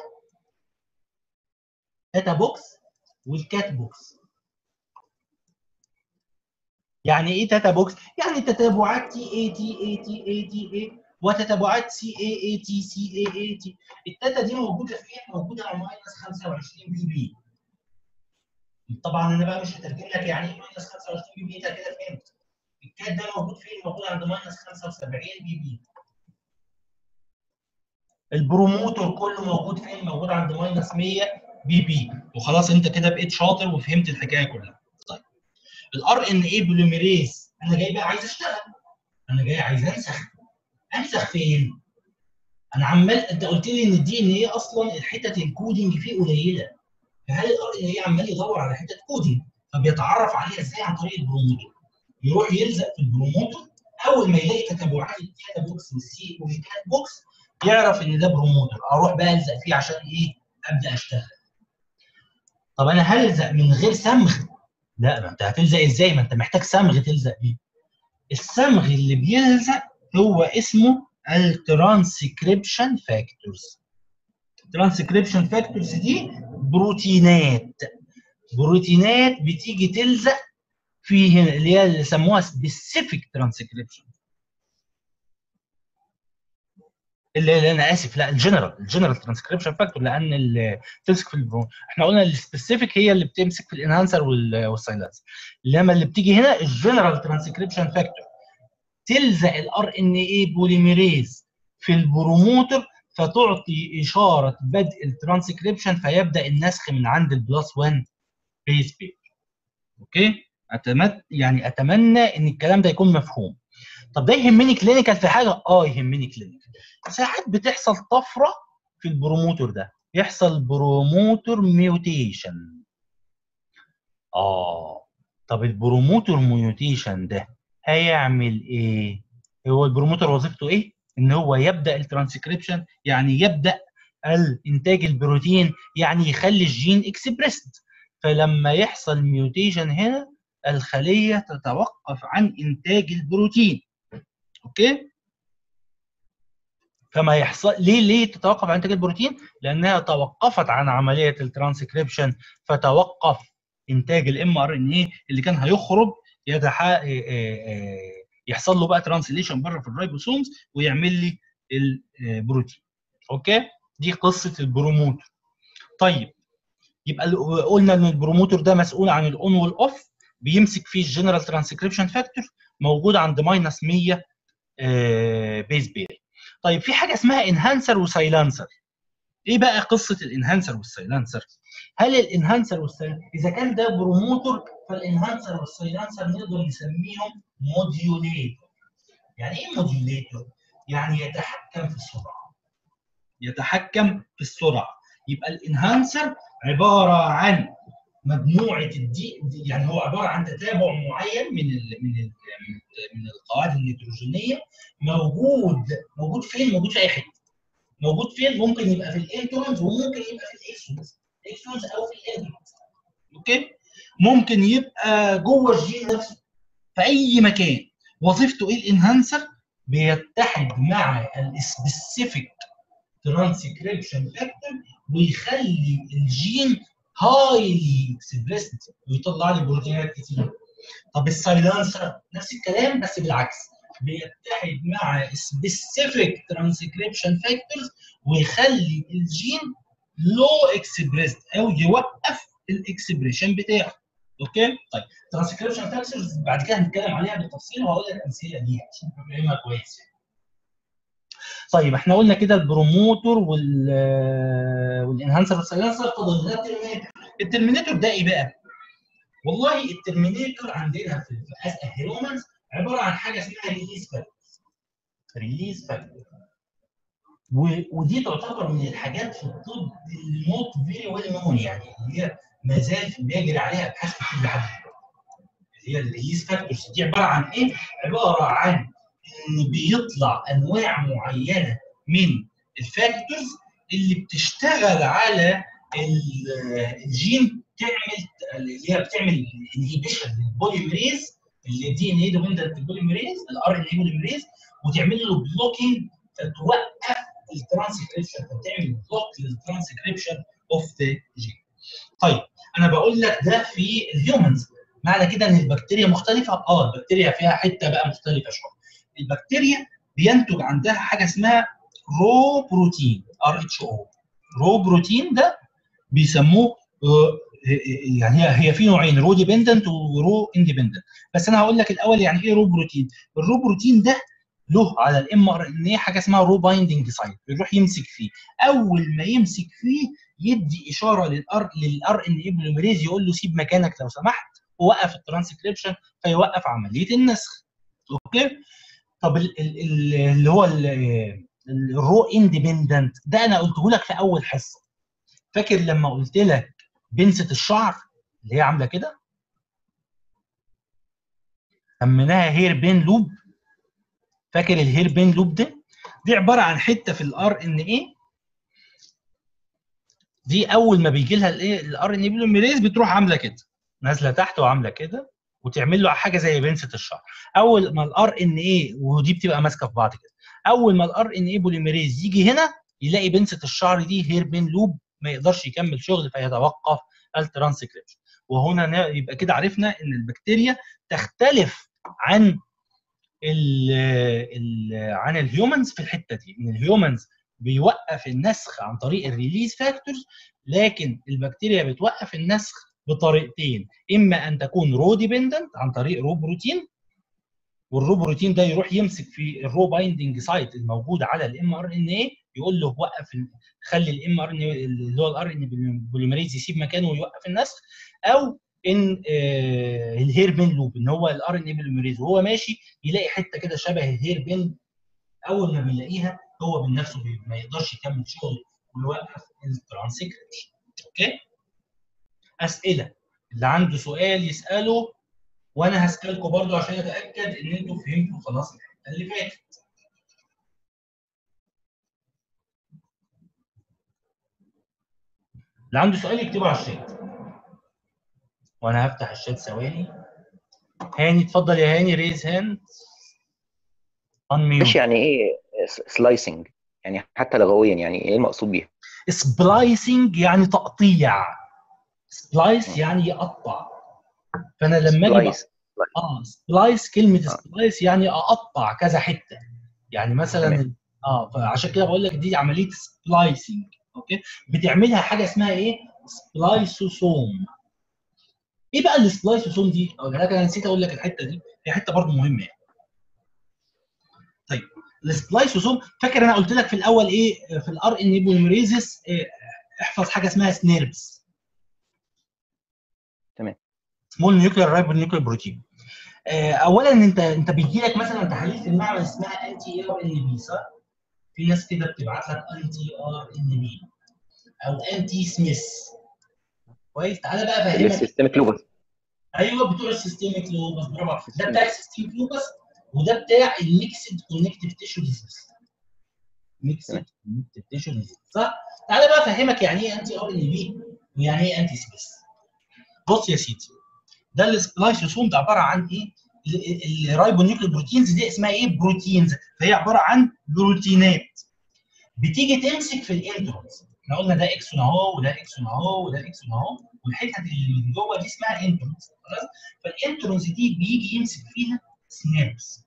A: تاتا بوكس والكات بوكس يعني ايه تاتا بوكس يعني تتابعات تي اي تي اي تي اي تي اي وتتابعات سي اي اي تي سي اي اي تي التاتا دي موجوده فين موجوده على ماينس 25 بي بي طبعا انا بقى مش هترجم لك يعني ايه ماينس 25 بي بي انت كده فهمت الكات ده موجود فين موجود عند ماينس 75 بي بي البروموتور كله موجود فين موجود عند ماينس 100 بي بي وخلاص انت كده بقيت شاطر وفهمت الحكايه كلها طيب الار ان اي بوليميريز انا جاي بقى عايز اشتغل انا جاي عايز انسخ انسخ فين انا عمال انت قلت لي ان الدي ان اي اصلا الحتت الكودنج فيه قليله فهل الار ان اي عمال يدور على حتت كودنج فبيتعرف عليها ازاي عن طريق البروموتور يروح يلزق في البروموتور اول ما يلاقي تتابعات الداتا بوكس والسي والكات بوكس يعرف ان ده بروموتر اروح بقى الزق فيه عشان ايه ابدا اشتغل طب انا هلزق من غير صمغ لا ما انت هتلزق ازاي ما انت محتاج صمغ تلزق بيه الصمغ اللي بيلزق هو اسمه الترانسكريبشن فاكتورز الترانسكريبشن فاكتورز دي بروتينات بروتينات بتيجي تلزق في هنا اللي هي اللي سموها سبيسيفيك ترانسكريبشن اللي انا اسف لا الجنرال الجنرال ترانسكريبشن فاكتور لان اللي بتمسك في البرون احنا قلنا السبيسيفيك هي اللي بتمسك في الانهانسر والسايلانس انما اللي بتيجي هنا الجنرال ترانسكريبشن فاكتور تلزق الار ان اي بوليميريز في البروموتر فتعطي اشاره بدء الترانسكريبشن فيبدا النسخ من عند البلس 1 بيز بي اوكي أتمت يعني اتمنى ان الكلام ده يكون مفهوم طب ده يهمني كلينيكال في حاجه اه يهمني كلينيكال ساعات بتحصل طفره في البروموتور ده يحصل بروموتور ميوتيشن اه طب البروموتور ميوتيشن ده هيعمل ايه هو البروموتور وظيفته ايه ان هو يبدا الترانسكريبشن يعني يبدا الانتاج البروتين يعني يخلي الجين اكسبريسد فلما يحصل ميوتيشن هنا الخليه تتوقف عن انتاج البروتين اوكي فما يحصل ليه ليه تتوقف عن انتاج البروتين لانها توقفت عن عمليه الترانسكريبشن فتوقف انتاج الام ار ان اي اللي كان هيخرج يتح... يحصل له بقى ترانسليشن بره في الرايبوسومز ويعمل لي البروتين اوكي دي قصه البروموتور طيب يبقى ال- قلنا ان البروموتور ده مسؤول عن الاون والاوف بيمسك فيه الجنرال ترانسكريبشن فاكتور موجود عند ماينس 100 بيز بير طيب في حاجه اسمها انهانسر وسايلانسر ايه بقى قصه الانهانسر والسايلانسر هل الانهانسر والسايلانسر اذا كان ده بروموتور فالانهانسر والسايلانسر نقدر نسميهم موديوليتور يعني ايه موديوليتور يعني يتحكم في السرعه يتحكم في السرعه يبقى الانهانسر عباره عن مجموعه الدي دي- يعني هو عباره عن تتابع معين من ال من ال من القواعد النيتروجينيه موجود موجود فين؟ موجود في اي حته. موجود فين؟ ممكن يبقى في الانترونز وممكن يبقى في الاكسونز. الاكسونز او في الانترونز. اوكي؟ ممكن يبقى جوه الجين نفسه في اي مكان. وظيفته ايه الانهانسر؟ بيتحد مع السبيسيفيك ترانسكريبشن فاكتور ويخلي الجين هايلي اكسبريسد ويطلع لي بروتينات كتير. طب السايلانسر نفس الكلام بس بالعكس بيتحد مع سبيسيفيك ترانسكريبشن فاكتورز ويخلي الجين لو اكسبريسد او يوقف الاكسبريشن بتاعه اوكي طيب ترانسكريبشن فاكتورز بعد كده هنتكلم عليها بالتفصيل وهقول لك امثله ليها عشان تفهمها كويس يعني. طيب احنا قلنا كده البروموتور وال والانهانسر والسايلانسر فاضل لنا الترمينيتور الترمينيتور ده ايه بقى؟ والله الترمينيتور عندنا في از هيومنز عباره عن حاجه اسمها ريليز فاكتور ريليز فاكتور ودي تعتبر من الحاجات في الطب النوت فيري ويل نون يعني اللي هي ما زال بيجري عليها ابحاث كتير لحد دلوقتي اللي هي الريليز فاكتورز دي عباره عن ايه؟ عباره عن ان بيطلع انواع معينه من الفاكتورز اللي بتشتغل على ال- الجين تعمل اللي هي بتعمل انهيبيشن للبوليمريز اللي دي ان اي ديبندنت بوليمريز الار ان اي بوليمريز وتعمل له بلوكينج فتوقف الترانسكريبشن فتعمل بلوك للترانسكريبشن اوف ذا جين. طيب انا بقول لك ده في الهيومنز معنى كده ان البكتيريا مختلفه؟ اه البكتيريا فيها حته بقى مختلفه شويه. البكتيريا بينتج عندها حاجه اسمها رو بروتين ار اتش او رو بروتين ده بيسموه آه، يعني هي هي في نوعين رو ديبندنت ورو اندبندنت بس انا هقول لك الاول يعني ايه رو بروتين الرو بروتين ده له على الام ار ان اي حاجه اسمها رو بايندنج سايت بيروح يمسك فيه اول ما يمسك فيه يدي اشاره للار للار ان اي بوليمريز يقول له سيب مكانك لو سمحت ووقف الترانسكريبشن فيوقف عمليه النسخ اوكي طب ال- ال- ال- اللي هو ال- الرو اندبندنت ده انا قلته لك في اول حصه فاكر لما قلت لك بنسة الشعر اللي هي عامله كده سميناها هير بين لوب فاكر الهير بين لوب ده دي عباره عن حته في الار ان اي دي اول ما بيجي لها الايه الار ان اي بوليميريز بتروح عامله كده نازله تحت وعامله كده وتعمل له حاجه زي بنسة الشعر اول ما الار ان اي ودي بتبقى ماسكه في بعض كده اول ما الار ان اي بوليميريز يجي هنا يلاقي بنسة الشعر دي هير بين لوب ما يقدرش يكمل شغل فيتوقف الترانسكريبشن وهنا ن- يبقى كده عرفنا ان البكتيريا تختلف عن ال ال عن الهيومنز في الحته دي ان الهيومنز بيوقف النسخ عن طريق الريليز فاكتورز لكن البكتيريا بتوقف النسخ بطريقتين اما ان تكون رو ديبندنت عن طريق رو بروتين والرو بروتين ده يروح يمسك في الرو بايندنج سايت الموجود على الام ار ان اي يقول له وقف ال- خلي الام ار ان اللي هو الار ان بوليمريز يسيب مكانه ويوقف النسخ او ان آه الهير بين لوب ان هو الار ان بوليمريز وهو ماشي يلاقي حته كده شبه الهير بين اول ما بيلاقيها هو من نفسه بي- ما يقدرش يكمل شغل ويوقف الترانسكريبشن اوكي اسئله اللي عنده سؤال يساله وانا هسالكم برضو عشان اتاكد ان انتوا فهمتوا خلاص الحته اللي فاتت اللي عنده سؤال يكتبه على الشات وانا هفتح الشات ثواني هاني اتفضل يا هاني ريز هاند
B: مش
A: unmute
B: يعني ايه سلايسنج يعني حتى لغويا يعني ايه المقصود بيها
A: سبلايسنج يعني تقطيع سبلايس يعني يقطع فانا لما اجي بقى-
B: سلايس
A: اه سبلايس كلمه
B: آه.
A: سبلايس يعني اقطع كذا حته يعني مثلا
B: تمام.
A: اه فعشان كده بقول لك دي عمليه سبلايسنج اوكي بتعملها حاجه اسمها ايه سبلايسوسوم ايه بقى السبلايسوسوم دي؟ اقول لك انا نسيت اقول لك الحته دي هي حته برضو مهمه يعني. طيب السبلايسوسوم فاكر انا قلت لك في الاول ايه في الار ان بوليميريزس إيه احفظ حاجه اسمها سنيربس
B: تمام.
A: سمول نيوكلير رايبو نيوكلير بروتين آه، اولا انت انت بيجي لك مثلا تحاليل في المعمل اسمها انتي ار ان بي صح؟ في ناس كده بتبعت لك انتي ار ان بي او انتي سميث كويس تعالى بقى افهمك
B: السيستميك لوبس
A: ايوه بتوع السيستميك لوبس برافو عليك. ده بتاع السيستميك لوبس وده بتاع الميكسد كونكتيف تيشو ديزيز ميكسد كونكتيف تيشو ديزيز صح؟ تعالى بقى افهمك يعني ايه انتي ار ان بي ويعني ايه انتي سميث بص يا سيدي ده السبلايسوسوم ده عباره عن ايه؟ الرايبونيوكليك بروتينز دي اسمها ايه؟ بروتينز فهي عباره عن بروتينات بتيجي تمسك في الانترونز احنا قلنا ده اكسون اهو وده اكسون اهو وده اكسون اهو والحته اللي من جوه دي اسمها انترونز خلاص فالانترونز دي بيجي يمسك فيها سنابس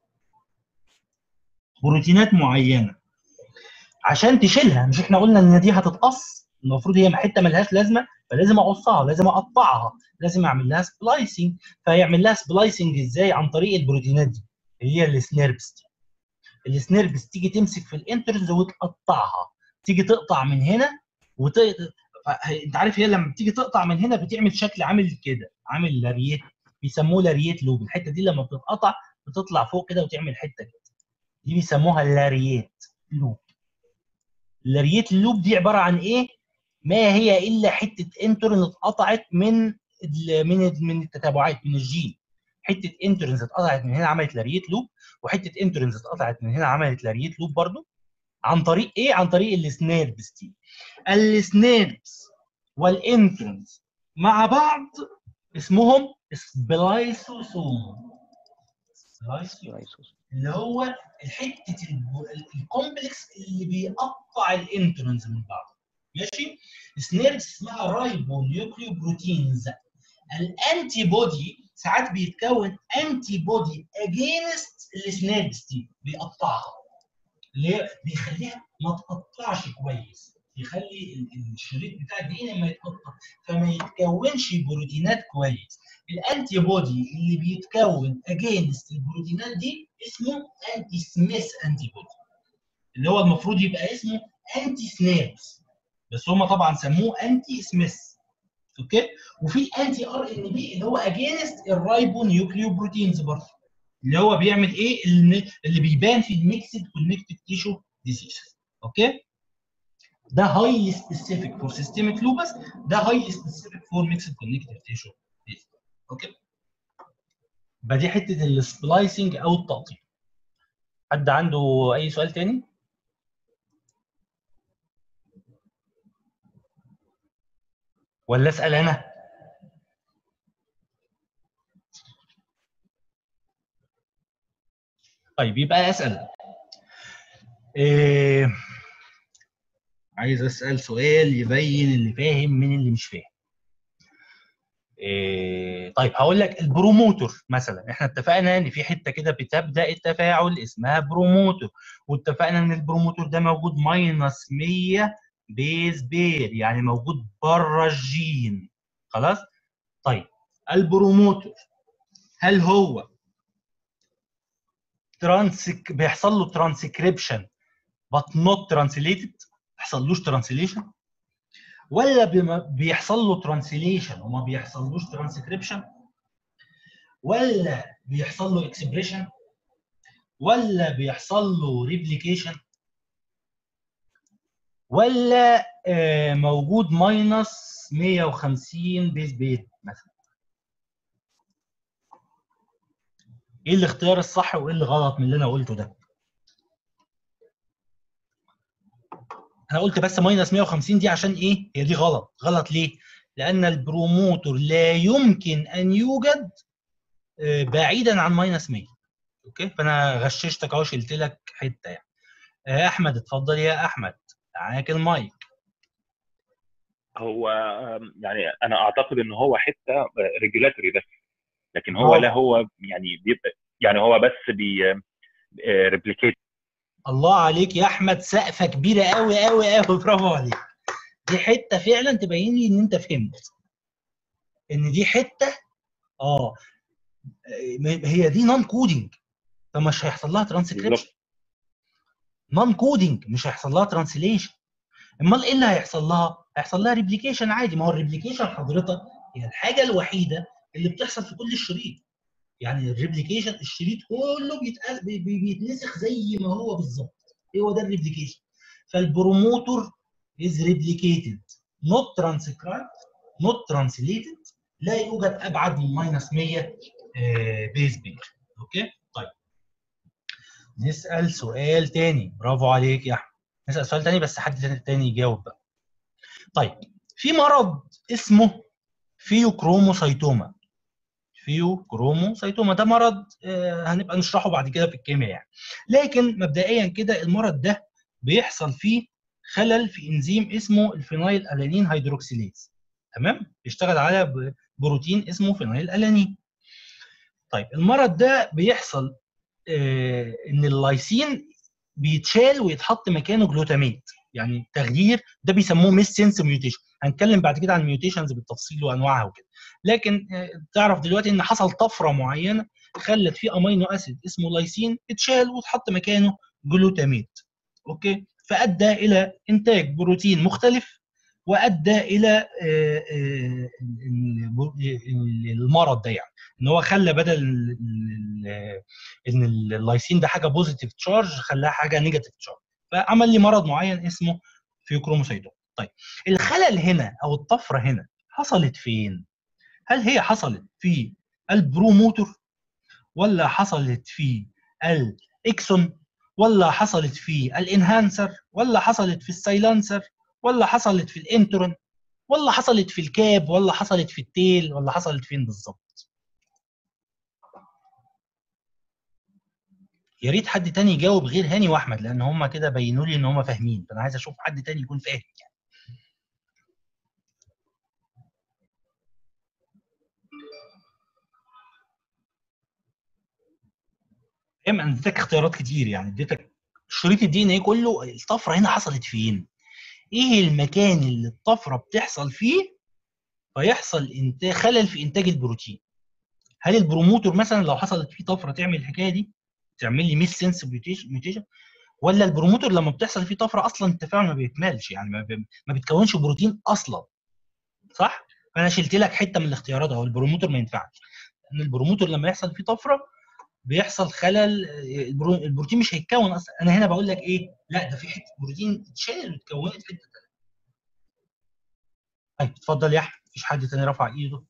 A: بروتينات معينه عشان تشيلها مش احنا قلنا ان دي هتتقص المفروض هي حته ملهاش لازمه فلازم اقصها لازم اقطعها لازم اعمل لها سبلايسنج فيعمل لها سبلايسنج ازاي عن طريق البروتينات دي هي السنيربس دي السنيربس تيجي تمسك في الانترز وتقطعها تيجي تقطع من هنا وت... انت عارف هي لما بتيجي تقطع من هنا بتعمل شكل عامل كده عامل لاريت بيسموه لاريت لوب الحته دي لما بتتقطع بتطلع فوق كده وتعمل حته كده دي بيسموها اللاريت لوب اللاريت لوب دي عباره عن ايه ما هي الا حته انترن اتقطعت من ال من ال من التتابعات من الجين حته انترنز اتقطعت من هنا عملت لاريت لوب وحته انترنز اتقطعت من هنا عملت لاريت لوب برضو عن طريق ايه عن طريق السنيربس دي السنيربس والانترنز مع بعض اسمهم سبلايسوسوم سبلايسوسوم اللي هو الحته الكومبلكس اللي بيقطع الانترنز من بعض ماشي سنيربس اسمها رايبو نيوكليو بروتينز الانتي بودي ساعات بيتكون انتي بودي اجينست السنيربس دي بيقطعها اللي هي بيخليها ما تقطعش كويس يخلي الشريط بتاع الدي ان ما يتقطع فما يتكونش بروتينات كويس الانتي بودي اللي بيتكون اجينست البروتينات دي اسمه انتي سميث انتي بودي اللي هو المفروض يبقى اسمه انتي سنيربس بس هم طبعا سموه انتي سميث اوكي وفي انتي ار ان بي اللي هو اجينست الرايبو نيوكليو بروتينز برضه اللي هو بيعمل ايه اللي بيبان في الميكسد كونكتيف تيشو ديزيز اوكي ده هايلي سبيسيفيك فور سيستميك لوبس ده هايلي سبيسيفيك فور ميكسد كونكتيف تيشو ديزيز اوكي يبقى دي حته السبلايسنج او التقطيع حد عنده اي سؤال تاني؟ ولا اسال انا طيب يبقى اسال إيه عايز اسال سؤال يبين اللي فاهم من اللي مش فاهم إيه طيب هقول لك البروموتور مثلا احنا اتفقنا ان في حته كده بتبدا التفاعل اسمها بروموتور واتفقنا ان البروموتور ده موجود ماينس 100 بيز بير يعني موجود بره الجين خلاص طيب البروموتور هل هو ترانسك بيحصل له ترانسكريبشن but not translated ما بيحصلوش ترانسليشن ولا بيحصل له ترانسليشن وما بيحصلوش ترانسكريبشن ولا بيحصل له اكسبريشن ولا بيحصل له ريبليكيشن ولا آه موجود ماينس 150 بيز بيت مثلا ايه الاختيار الصح وايه اللي غلط من اللي انا قلته ده انا قلت بس ماينس 150 دي عشان ايه هي دي غلط غلط ليه لان البروموتور لا يمكن ان يوجد آه بعيدا عن ماينس 100 اوكي فانا غششتك اهو شلت لك حته يعني آه احمد اتفضل يا احمد معاك المايك
C: هو يعني انا اعتقد ان هو حته ريجولاتوري بس لكن هو لا هو يعني بيبقى يعني هو بس بي ريبليكيت
A: الله عليك يا احمد سقفه كبيره قوي قوي قوي برافو عليك دي حته فعلا تبين لي ان انت فهمت ان دي حته اه م- هي دي نون كودنج فمش هيحصل لها ترانسكريبشن
C: بالظبط
A: نون كودنج مش هيحصل لها ترانسليشن امال ايه اللي هيحصل لها؟ هيحصل لها ريبليكيشن عادي ما هو الريبليكيشن حضرتك هي الحاجه الوحيده اللي بتحصل في كل الشريط يعني الريبليكيشن الشريط كله بيتقل بي- بي- بيتنسخ زي ما هو بالظبط هو ده الريبليكيشن فالبروموتور is replicated not transcribed not translated لا يوجد ابعد من ماينس 100 بيز بير اوكي طيب نسال سؤال تاني برافو عليك يا احمد نسال سؤال تاني بس حد تاني- تاني يجاوب بقى طيب في مرض اسمه فيوكروموسايتوما فيوكروموسايتوما ده مرض آه، هنبقى نشرحه بعد كده في الكيمياء يعني لكن مبدئيا كده المرض ده بيحصل فيه خلل في انزيم اسمه الفينايل الانين هيدروكسيليز تمام بيشتغل على ب- بروتين اسمه فينايل الانين طيب المرض ده بيحصل آه، ان اللايسين بيتشال ويتحط مكانه جلوتاميت يعني تغيير ده بيسموه ميس سنس ميوتيشن هنتكلم بعد كده عن الميوتيشنز بالتفصيل وانواعها وكده لكن آه، تعرف دلوقتي ان حصل طفره معينه خلت في امينو اسيد اسمه لايسين اتشال واتحط مكانه جلوتاميت اوكي فادى الى انتاج بروتين مختلف وادى الى آه، آه، ال- ال- المرض ده يعني ان هو خلى بدل ال- ال- ان اللايسين ده حاجه بوزيتيف تشارج خلاها حاجه نيجاتيف تشارج فعمل لي مرض معين اسمه فيوكروموسايتوم طيب الخلل هنا او الطفره هنا حصلت فين هل هي حصلت في البروموتور ولا حصلت في الاكسون ولا حصلت في الانهانسر ولا حصلت في السايلانسر ولا حصلت في الانترون ولا حصلت في الكاب ولا حصلت في التيل ولا حصلت فين بالظبط يا ريت حد تاني يجاوب غير هاني واحمد لان هم كده بينوا لي ان هم فاهمين فانا عايز اشوف حد تاني يكون فاهم يعني. فاهم انا اديتك اختيارات كتير يعني اديتك شريط الدي ان ايه كله الطفره هنا حصلت فين؟ ايه المكان اللي الطفره بتحصل فيه فيحصل انتاج خلل في انتاج البروتين؟ هل البروموتور مثلا لو حصلت فيه طفره تعمل الحكايه دي؟ تعمل لي ميس سنس ميوتيشن ولا البروموتور لما بتحصل فيه طفره اصلا التفاعل ما بيكملش يعني ما, بي... ما بتكونش بروتين اصلا صح؟ فانا شلت لك حته من الاختيارات اهو البروموتور ما ينفعش لان البروموتور لما يحصل فيه طفره بيحصل خلل البرو- البروتين مش هيتكون اصلا انا هنا بقول لك ايه لا ده في حته بروتين اتشال واتكونت حته تانية طيب اتفضل يا احمد مفيش حد تاني رفع ايده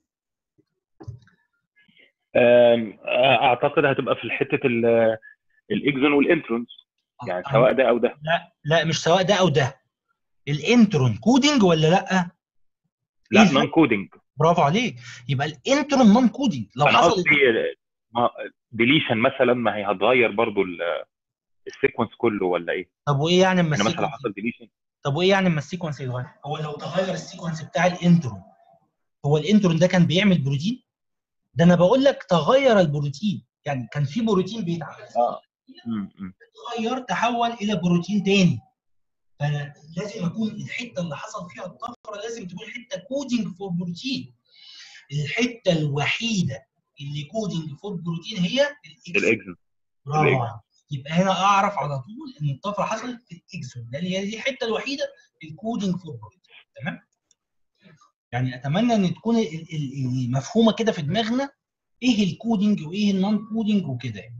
C: آم، اعتقد هتبقى في حته ال- الاكزون والانترونز يعني سواء ده او ده
A: لا لا مش سواء ده او ده الانترون كودنج ولا لا
C: لا
A: إيه الفرق؟
C: نون كودنج
A: برافو عليك يبقى الانترون نون كودنج لو
C: انا
A: حصلت
C: قصدي ديليشن مثلا ما هي هتغير برضو ال- السيكونس كله ولا ايه؟
A: طب وايه يعني اما
C: يعني مثلا لو
A: السيكونس
C: حصل ديليشن
A: طب وايه يعني اما السيكونس يتغير هو لو تغير السيكونس بتاع الانترون هو الانترون ده كان بيعمل بروتين ده انا بقول لك تغير البروتين يعني كان في بروتين بيتعمل
C: اه
A: اتغير تحول الى بروتين تاني فانا لازم اكون الحته اللي حصل فيها الطفره لازم تكون حته كودنج فور بروتين الحته الوحيده اللي كودنج فور بروتين هي الاكسون
C: الاكزون
A: برافو
C: الإكسون.
A: عليك. يبقى هنا اعرف على طول ان الطفره حصلت في الاكسون لان هي دي الحته الوحيده الكودنج فور بروتين تمام يعني اتمنى ان تكون ال- ال- ال- مفهومه كده في دماغنا ايه الكودنج وايه النون كودنج وكده يعني.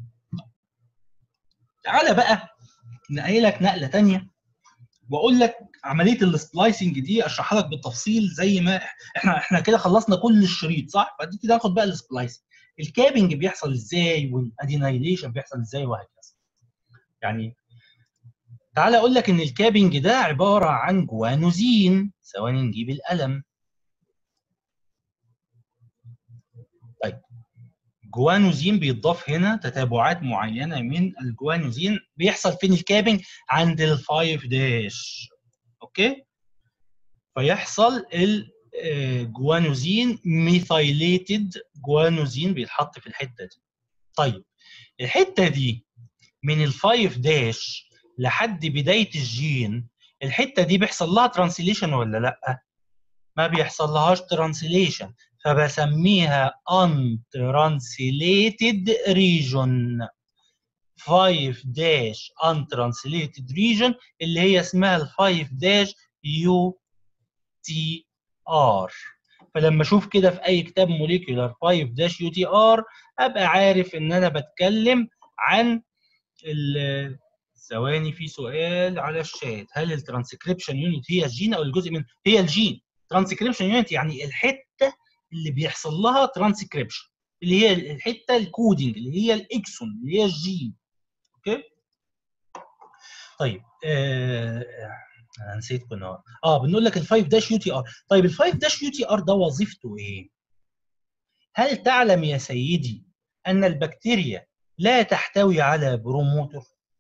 A: تعالى بقى نقلك نقله تانية واقول لك عمليه السبلايسنج دي اشرحها لك بالتفصيل زي ما احنا احنا كده خلصنا كل الشريط صح؟ فدي كده ناخد بقى السبلايسنج الكابنج بيحصل ازاي والادينايليشن بيحصل ازاي وهكذا. يعني تعالى اقول لك ان الكابنج ده عباره عن جوانوزين ثواني نجيب القلم طيب جوانوزين بيضاف هنا تتابعات معينه من الجوانوزين بيحصل فين الكابنج عند الفايف داش اوكي فيحصل الجوانوزين ميثايليتد جوانوزين بيتحط في الحته دي طيب الحته دي من الفايف داش لحد بدايه الجين الحته دي بيحصل لها ترانسليشن ولا لا ما بيحصل لهاش ترانسليشن فبسميها untranslated region 5 داش untranslated region اللي هي اسمها ال 5 داش يو تي ار فلما اشوف كده في اي كتاب موليكيولار 5 داش يو تي ار ابقى عارف ان انا بتكلم عن ال- ثواني في سؤال على الشات هل الترانسكريبشن يونت هي الجين او الجزء من هي الجين ترانسكريبشن يونت يعني الحته اللي بيحصل لها ترانسكريبشن اللي هي الحته الكودينج اللي هي الاكسون اللي هي الجين اوكي طيب آه انا نسيت كنا اه بنقول لك ال5 داش يو تي ار طيب ال5 داش يو تي ار ده وظيفته ايه هل تعلم يا سيدي ان البكتيريا لا تحتوي على بروموتور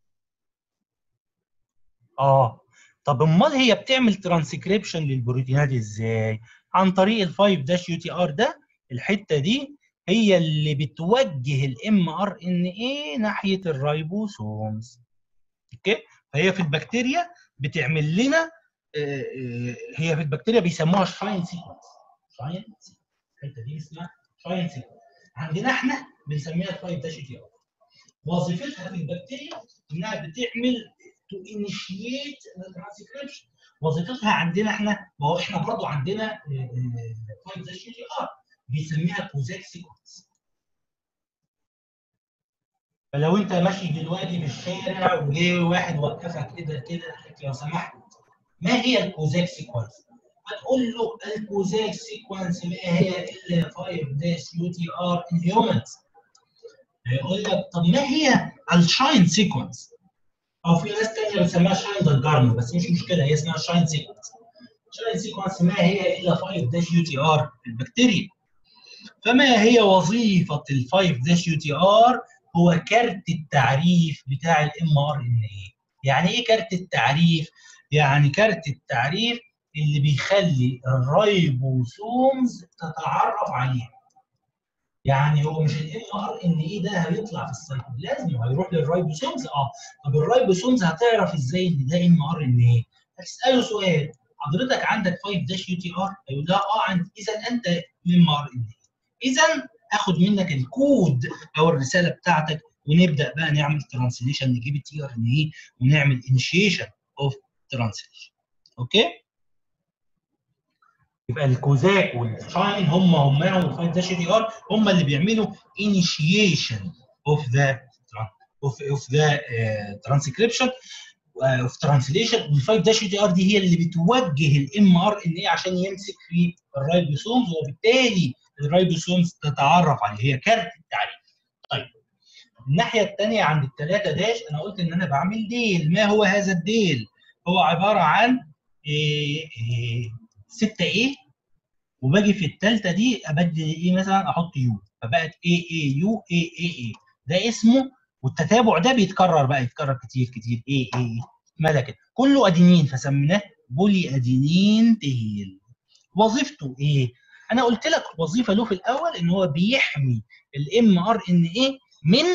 A: اه طب امال هي بتعمل ترانسكريبشن للبروتينات ازاي عن طريق ال5 داش يو تي ار ده الحته دي هي اللي بتوجه الام ار ان ايه ناحيه الرايبوسومز اوكي فهي في البكتيريا بتعمل لنا آه، آه، هي في البكتيريا بيسموها شاين سيكونس شاين الحته دي اسمها شاين سيكونس عندنا احنا بنسميها 5 داش تي ار وظيفتها في البكتيريا انها بتعمل تو انيشيت الترانسكريبشن وظيفتها عندنا احنا ما هو احنا برضه عندنا 5 داش تي ار بيسميها كوزاك سيكونس فلو انت ماشي دلوقتي في الشارع وجه واحد وقفك كده كده لو سمحت ما هي الكوزاك سيكونس؟ هتقول له الكوزاك سيكونس ما هي الا 5 داش يو تي ار ان هيومنز هيقول لك طب ما هي الشاين سيكونس؟ او في ناس تانية بتسميها شاين دالجارن بس مش مشكله هي اسمها شاين سيكونس شاين سيكونس ما هي الا 5 داش يو تي ار في البكتيريا فما هي وظيفه ال 5 داش يو تي ار هو كارت التعريف بتاع الام ار ان اي يعني ايه كارت التعريف يعني كارت التعريف اللي بيخلي الرايبوسومز تتعرف عليه يعني هو مش الام ار ان اي ده هيطلع في السيتوبلازم وهيروح للرايبوسومز اه طب الرايبوسومز هتعرف ازاي ان ده ام ار ان اي هتساله سؤال حضرتك عندك 5 داش يو تي ار هيقول لها اه عندي اذا انت ام ار ان اي اذا اخد منك الكود او الرساله بتاعتك ونبدا بقى نعمل ترانسليشن نجيب التي ار ان اي ونعمل انيشيشن اوف ترانسليشن اوكي يبقى الكوزاك والشاين هم هم والفايت داش دي ار هم اللي بيعملوا انيشيشن اوف ذا اوف اوف ذا ترانسكريبشن اوف ترانسليشن والفايف داش دي ار دي هي اللي بتوجه الام ار ان اي عشان يمسك في الرايبوسومز وبالتالي الرايبوسومز تتعرف عليه هي كارت التعريف طيب الناحيه الثانيه عند الثلاثه داش انا قلت ان انا بعمل ديل ما هو هذا الديل هو عباره عن إيه إيه 6 ايه وباجي في الثالثه دي ابدل ايه مثلا احط يو فبقت اي اي يو اي اي اي ده اسمه والتتابع ده بيتكرر بقى يتكرر كتير كتير اي اي اي ماذا كده كله ادينين فسميناه بولي ادينين تهيل وظيفته ايه انا قلت لك وظيفه له في الاول ان هو بيحمي الام ار ان اي من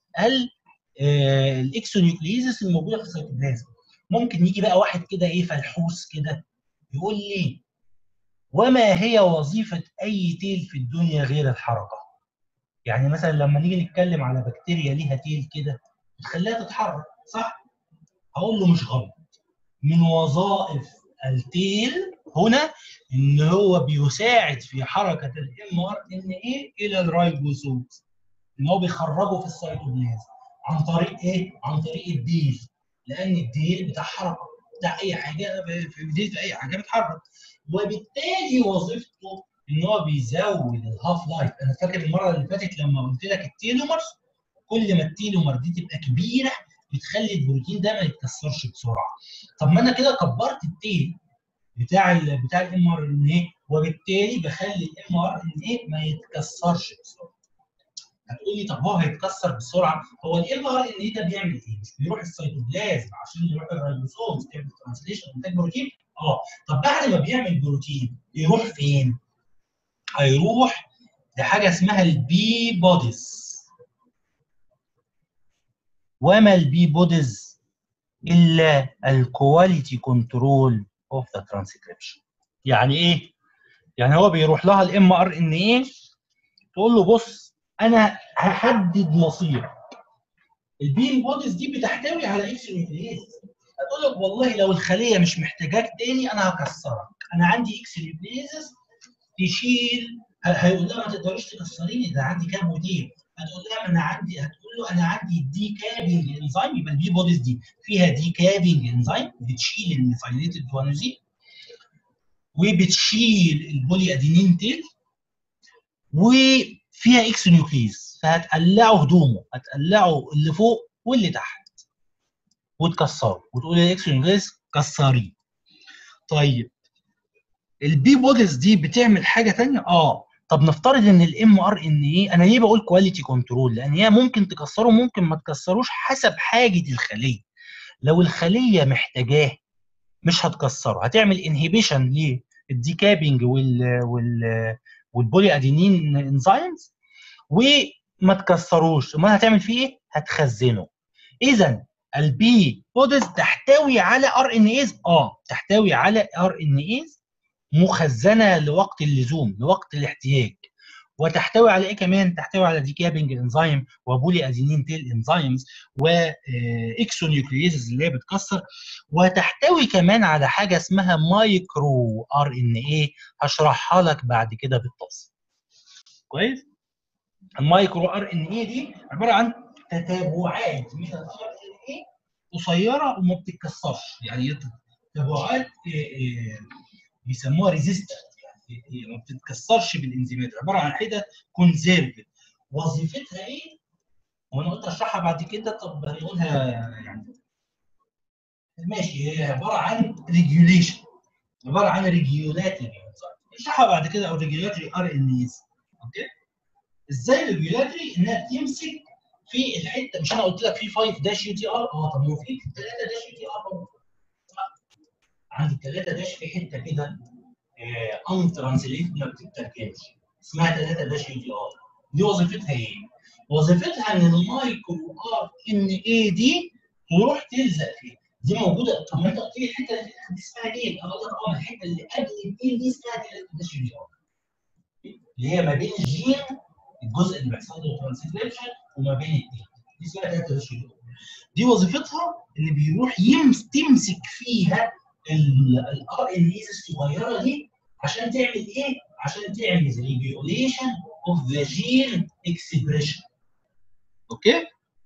A: الاكسونيوكليزس الموجوده في السيتوبلازم ممكن يجي بقى واحد كده ايه فلحوس كده يقول لي وما هي وظيفه اي تيل في الدنيا غير الحركه يعني مثلا لما نيجي نتكلم على بكتيريا ليها تيل كده بتخليها تتحرك صح هقول له مش غلط من وظائف التيل هنا ان هو بيساعد في حركه الام ار ان اي الى الرايبوسومز ان هو بيخرجه في السيتوبلازم عن طريق ايه؟ عن طريق الديل لان الديل بتاع حركه بتاع اي حاجه في الديل في اي حاجه بتحرك وبالتالي وظيفته ان هو بيزود الهاف لايف انا فاكر المره اللي فاتت لما قلت لك التيلومرز كل ما التيلومر دي تبقى كبيره بتخلي البروتين ده ما يتكسرش بسرعه طب ما انا كده كبرت التيل بتاع ال بتاع الام ار ان اي وبالتالي بخلي الام ار ان اي ما يتكسرش بسرعه هتقول لي طب هو هيتكسر بسرعه هو الام ار ان اي ده بيعمل ايه؟ مش بيروح السيتوبلازم عشان يروح الرايبوسومز تعمل ترانسليشن انتاج بروتين اه طب بعد ما بيعمل بروتين يروح فين؟ هيروح لحاجه اسمها البي بوديز وما البي بوديز الا الكواليتي كنترول اوف ذا ترانسكريبشن يعني ايه يعني هو بيروح لها الام ار ان ايه تقول له بص انا هحدد مصير البين بوديز دي بتحتوي على اكس نيوكليز هتقول لك والله لو الخليه مش محتاجاك تاني انا هكسرك انا عندي اكس نيوكليز تشيل ه- هيقول لها ما تقدريش تكسريني ده عندي كام وديب هتقول لها ما انا عندي هتقول له انا عندي دي كابنج انزيم يبقى البي بوديز دي فيها دي كابنج انزيم بتشيل الميثايليتد جوانوزين وبتشيل البولي ادينين تيل وفيها اكس نيوكليز فهتقلعه هدومه هتقلعه اللي فوق واللي تحت وتكسره وتقول للاكس نيوكليز كسريه طيب البي بوديز دي بتعمل حاجه ثانيه اه طب نفترض ان الام ار ان ايه انا ليه بقول كواليتي كنترول لان هي ممكن تكسره ممكن ما تكسروش حسب حاجه الخليه لو الخليه محتاجاه مش هتكسره هتعمل انهبيشن للديكابينج وال وال والبولي ادينين انزيمز وما تكسروش امال هتعمل فيه ايه هتخزنه اذا البي بوديز تحتوي على ار ان ايز اه تحتوي على ار ان ايز مخزنه لوقت اللزوم لوقت الاحتياج وتحتوي على ايه كمان تحتوي على ديكابنج انزيم وبولي ادينين تيل انزيمز واكسونيوكليزز اللي هي بتكسر وتحتوي كمان على حاجه اسمها مايكرو ار ان اي هشرحها لك بعد كده بالتفصيل كويس المايكرو ار ان اي دي عباره عن تتابعات من الار ان اي قصيره وما بتتكسرش يعني تتابعات بيسموها ريزيستنت يعني ما بتتكسرش بالانزيمات عباره عن حته كونزيرفد وظيفتها ايه؟ وانا قلت اشرحها بعد كده طب هنقولها يعني ماشي هي عباره عن ريجوليشن عباره عن ريجولاتري اشرحها بعد كده او ريجولاتري ار ان ايز اوكي ازاي ريجولاتري انها تمسك في الحته مش انا قلت لك في 5 داش يو تي ار اه طب ما في 3 داش يو تي ار عند الثلاثه داش في حته كده ان ترانسليت ما بتترجمش اسمها 3 داش يو تي ار دي وظيفتها ايه؟ وظيفتها ان المايكرو ار ان اي دي تروح تلزق فيه دي موجوده طب ما انت قلت لي الحته اللي دي اسمها ايه؟ اقول لك اه الحته اللي قبل الدين دي اسمها 3 داش يو تي ار اللي هي ما بين الجين الجزء اللي بيحصل له ترانسكريبشن وما بين الدين دي اسمها 3 داش يو تي ار دي وظيفتها ان بيروح يمس تمسك فيها الار ان ايز الصغيره دي عشان تعمل ايه؟ عشان تعمل ريجوليشن اوف ذا جين اكسبريشن. اوكي؟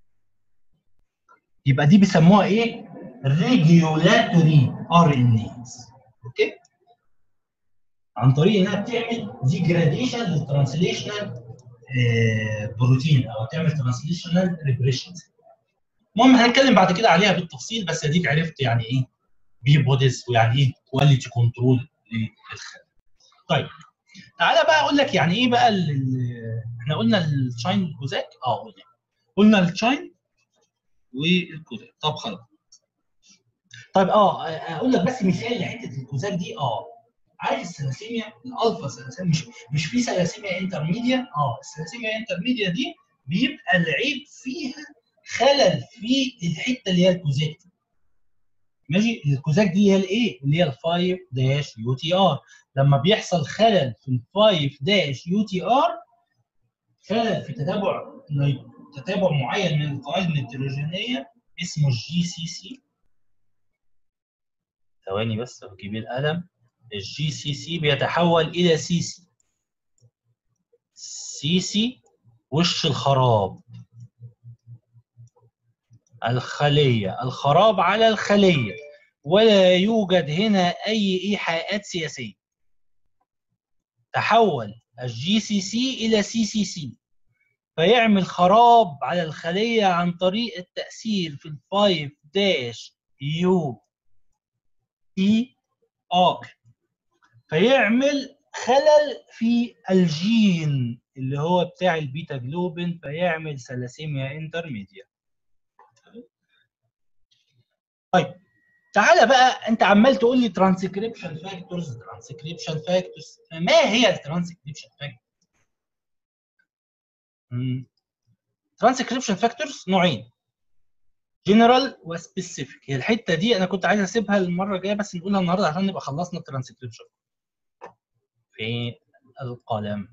A: يبقى دي بيسموها ايه؟ ريجولاتوري ار ان ايز. اوكي؟ عن طريق انها بتعمل ديجراديشن للترانسليشنال بروتين او تعمل ترانسليشنال ريبريشن. المهم هنتكلم بعد كده عليها بالتفصيل بس اديك عرفت يعني ايه بي بوديز ويعني ايه كواليتي كنترول للخلايا. طيب تعالى بقى اقول لك يعني ايه بقى احنا قلنا الشاين كوزاك اه قلنا قلنا الشاين والكوزاك طب خلاص طيب اه اقول لك بس مثال لحته الكوزاك دي اه عارف السلاسيميا الالفا سلاسيميا مش مش في سلاسيميا انترميديا اه السلاسيميا انترميديا دي بيبقى العيب فيها خلل في الحته اللي هي الكوزاك ماشي الكوزاك دي هي الايه اللي هي ال 5 داش يو تي ار لما بيحصل خلل في ال 5 داش يو تي ار خلل في تتابع تتابع معين من القواعد النيتروجينيه اسمه الجي سي سي ثواني بس بجيب القلم الجي سي سي بيتحول الى سي سي سي سي وش الخراب الخلية الخراب على الخلية ولا يوجد هنا أي إيحاءات سياسية تحول الجي سي سي إلى سي سي سي فيعمل خراب على الخلية عن طريق التأثير في الفايف داش يو تي ار فيعمل خلل في الجين اللي هو بتاع البيتا جلوبين فيعمل سلاسيميا انترميديا طيب تعالى بقى انت عمال تقول لي ترانسكريبشن فاكتورز ترانسكريبشن فاكتورز ما هي الترانسكريبشن فاكتورز؟ ترانسكريبشن فاكتورز نوعين جنرال وسبيسيفيك هي الحته دي انا كنت عايز اسيبها المره الجايه بس نقولها النهارده عشان نبقى خلصنا الترانسكريبشن في القلم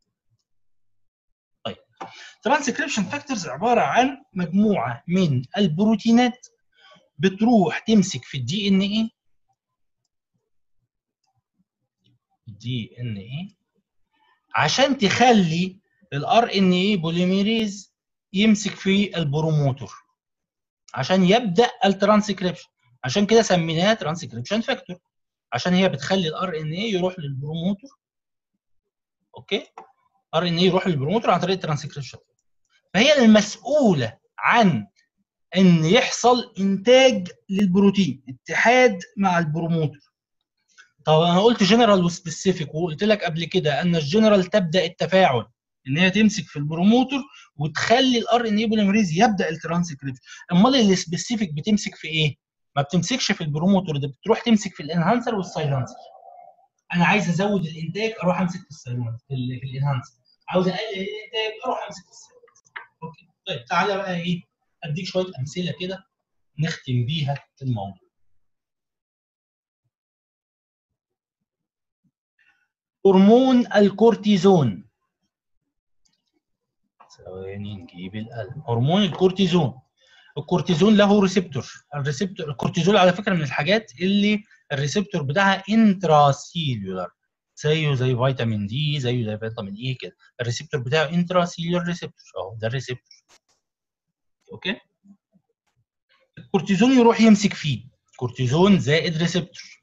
A: طيب ترانسكريبشن فاكتورز عباره عن مجموعه من البروتينات بتروح تمسك في الدي ان ايه دي ان ايه عشان تخلي الار ان ايه بوليميريز يمسك في البروموتور عشان يبدا الترانسكريبشن عشان كده سميناها ترانسكريبشن فاكتور عشان هي بتخلي الار ان اي يروح للبروموتور اوكي ار ان اي يروح للبروموتور عن طريق الترانسكريبشن فهي المسؤوله عن ان يحصل انتاج للبروتين اتحاد مع البروموتور طب انا قلت جنرال وسبيسيفيك وقلت لك قبل كده ان الجنرال تبدا التفاعل ان هي تمسك في البروموتور وتخلي الار ان اي بوليمريز يبدا الترانسكريبشن امال السبيسيفيك بتمسك في ايه ما بتمسكش في البروموتور ده بتروح تمسك في الانهانسر والسايلانسر انا عايز ازود الانتاج اروح امسك في السايلانسر في, ال- في الانهانسر عاوز اقلل الانتاج اروح امسك في السايلانسر اوكي طيب تعالى بقى ايه اديك شويه امثله كده نختم بيها الموضوع هرمون الكورتيزون ثواني نجيب القلم هرمون الكورتيزون الكورتيزون له ريسبتور الريسبتور الكورتيزول على فكره من الحاجات اللي الريسبتور بتاعها انتراسيلولار زيه زي فيتامين دي زيه زي فيتامين اي كده الريسبتور بتاعه انتراسيلولار ريسبتور اهو ده الريسبتور اوكي الكورتيزون يروح يمسك فيه كورتيزون زائد ريسبتور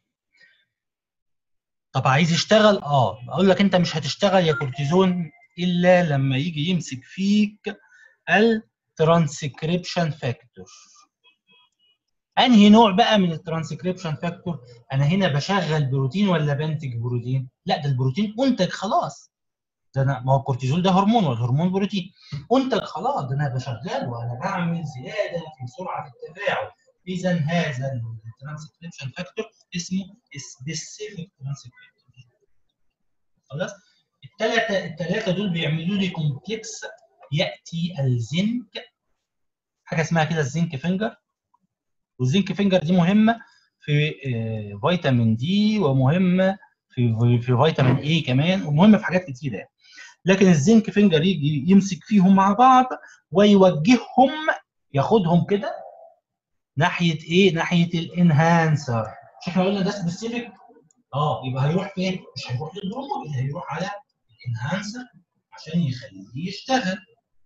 A: طب عايز يشتغل اه اقول لك انت مش هتشتغل يا كورتيزون الا لما يجي يمسك فيك الترانسكريبشن فاكتور انهي نوع بقى من الترانسكريبشن فاكتور انا هنا بشغل بروتين ولا بنتج بروتين لا ده البروتين انتج خلاص ده انا ما هو الكورتيزول ده هرمون والهرمون بروتين انتج خلاص ده انا بشغله وانا بعمل زياده في سرعه التفاعل اذا هذا الترانسكريبشن فاكتور اسمه سبيسيفيك ترانسكريبشن خلاص الثلاثه الثلاثه دول بيعملوا لي كومبلكس ياتي الزنك حاجه اسمها كده الزنك فينجر والزنك فينجر دي مهمه في آه، فيتامين دي ومهمه في في فيتامين اي كمان ومهمه في حاجات كتيره يعني. لكن الزنك فينجر يجي يمسك فيهم مع بعض ويوجههم ياخدهم كده ناحيه ايه؟ ناحيه الانهانسر مش احنا قلنا ده سبيسيفيك؟ اه يبقى هيروح فين؟ مش هيروح للبروموت هيروح على الانهانسر عشان يخليه يشتغل.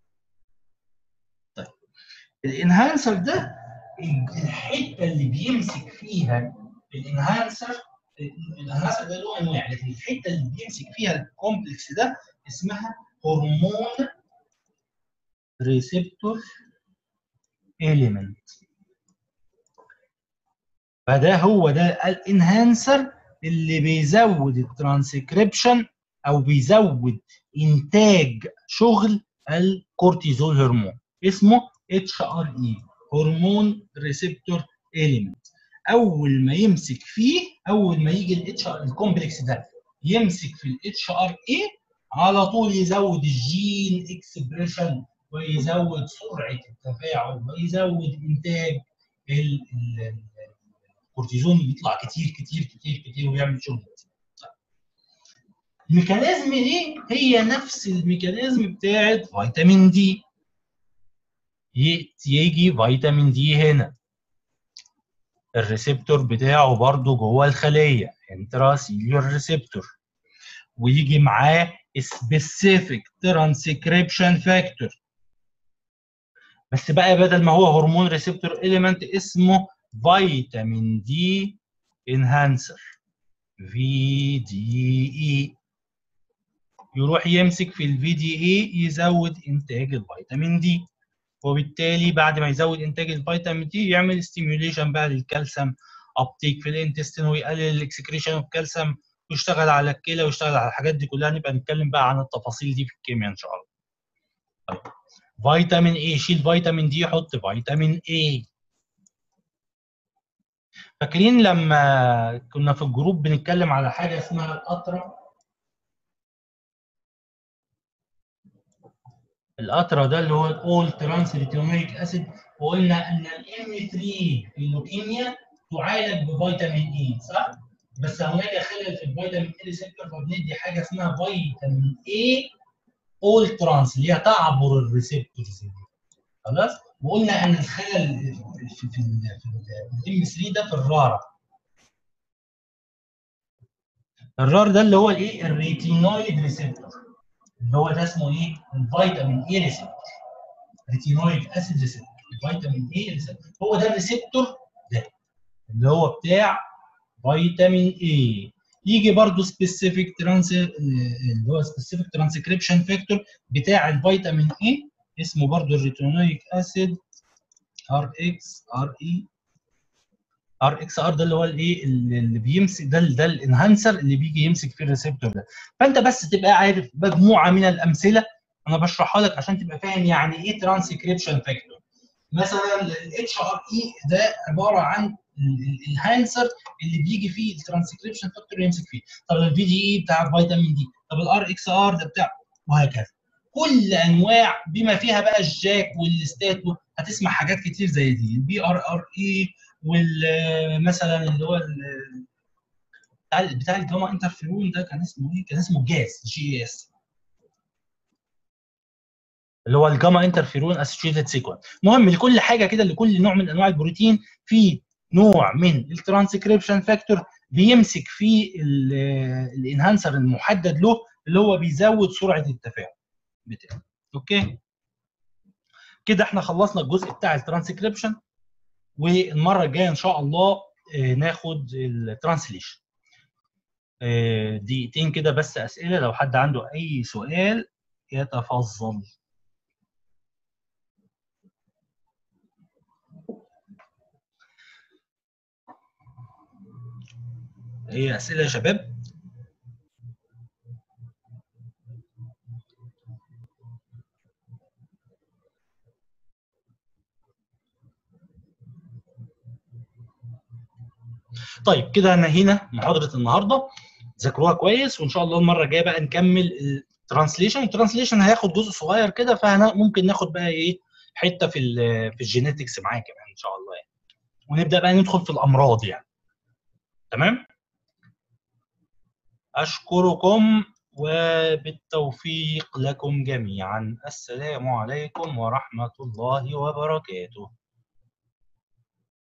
A: طيب الانهانسر ده الحته اللي بيمسك فيها الانهانسر الانهانسر ده له انواع لكن الحته اللي بيمسك فيها الكومبلكس ده اسمها هرمون ريسبتور اليمنت فده هو ده الانهانسر اللي بيزود الترانسكريبشن او بيزود انتاج شغل الكورتيزول هرمون اسمه اتش ار اي هرمون ريسبتور اليمنت اول ما يمسك فيه اول ما يجي الاتش ار الكومبلكس ده يمسك في الاتش ار اي على طول يزود الجين اكسبريشن ويزود سرعه التفاعل ويزود انتاج ال- ال- الكورتيزون يطلع كتير كتير كتير كتير ويعمل شغل كتير. الميكانيزم دي هي نفس الميكانيزم بتاعت فيتامين دي ي- يجي فيتامين دي هنا الريسبتور بتاعه برضو جوه الخليه انتراسيلولار ريسبتور ويجي معاه سبيسيفيك ترانسكريبشن فاكتور بس بقى بدل ما هو هرمون ريسبتور اليمنت اسمه فيتامين دي انهانسر في دي اي يروح يمسك في الفي دي اي يزود انتاج الفيتامين دي وبالتالي بعد ما يزود انتاج الفيتامين دي يعمل ستيميوليشن بقى للكالسيوم ابتيك في الانتستين ويقلل الاكسكريشن اوف كالسيوم ويشتغل على الكلى ويشتغل على الحاجات دي كلها نبقى نتكلم بقى عن التفاصيل دي في الكيمياء ان شاء الله. طيب فيتامين اي شيل فيتامين دي حط فيتامين اي فاكرين لما كنا في الجروب بنتكلم على حاجه اسمها القطره القطره ده اللي هو الاول ترانس ريتينويك اسيد وقلنا ان الام 3 في اللوكيميا تعالج بفيتامين اي صح؟ بس هناك خلل في الفيتامين اي ريسبتور فبندي حاجه اسمها فيتامين اي اول ترانس اللي هي تعبر الريسبتورز دي خلاص؟ وقلنا ان الخلل في في الام 3 ده في الراره الرار ده اللي هو الايه؟ الريتينويد ريسبتور اللي هو ده اسمه ايه؟ الفيتامين اي ريسبتور ريتينويد اسيد ريسبتور الفيتامين اي ريسبتور هو ده الريسبتور ده اللي هو بتاع فيتامين اي يجي برضه سبيسيفيك ترانس اللي هو سبيسيفيك ترانسكريبشن فاكتور بتاع الفيتامين اي اسمه برضه الريتينويك اسيد ار اكس ار اي ار اكس ار ده اللي هو الايه اللي بيمسك ده ده الانهانسر اللي بيجي يمسك في الريسبتور ده فانت بس تبقى عارف مجموعه من الامثله انا بشرحها لك عشان تبقى فاهم يعني ايه ترانسكريبشن فاكتور مثلا الاتش ار اي ده عباره عن الانهانسر اللي بيجي فيه الترانسكريبشن فاكتور يمسك فيه طب الفي دي اي بتاع الفيتامين دي طب الار اكس ار ده بتاع وهكذا كل انواع بما فيها بقى الجاك والستاتو هتسمع حاجات كتير زي دي البي ار ار اي والمثلا اللي هو بتاع بتاع الجاما انترفيرون ده كان اسمه ايه؟ كان اسمه جاس جي اس اللي هو الجاما انترفيرون اسوشيتد سيكونس المهم لكل حاجه كده لكل نوع من انواع البروتين في نوع من الترانسكريبشن فاكتور بيمسك في الانهانسر المحدد له اللي هو بيزود سرعه التفاعل بتاعه اوكي كده احنا خلصنا الجزء بتاع الترانسكريبشن والمره الجايه ان شاء الله ناخد الترانسليشن دقيقتين كده بس اسئله لو حد عنده اي سؤال يتفضل ايه اسئله يا شباب طيب كده نهينا محاضره النهارده ذاكروها كويس وان شاء الله المره الجايه بقى نكمل الترانسليشن الترانسليشن هياخد جزء صغير كده فممكن ناخد بقى ايه حته في في الجينيتكس معاه كمان ان شاء الله يعني ونبدا بقى ندخل في الامراض يعني تمام اشكركم وبالتوفيق لكم جميعا السلام عليكم ورحمه الله وبركاته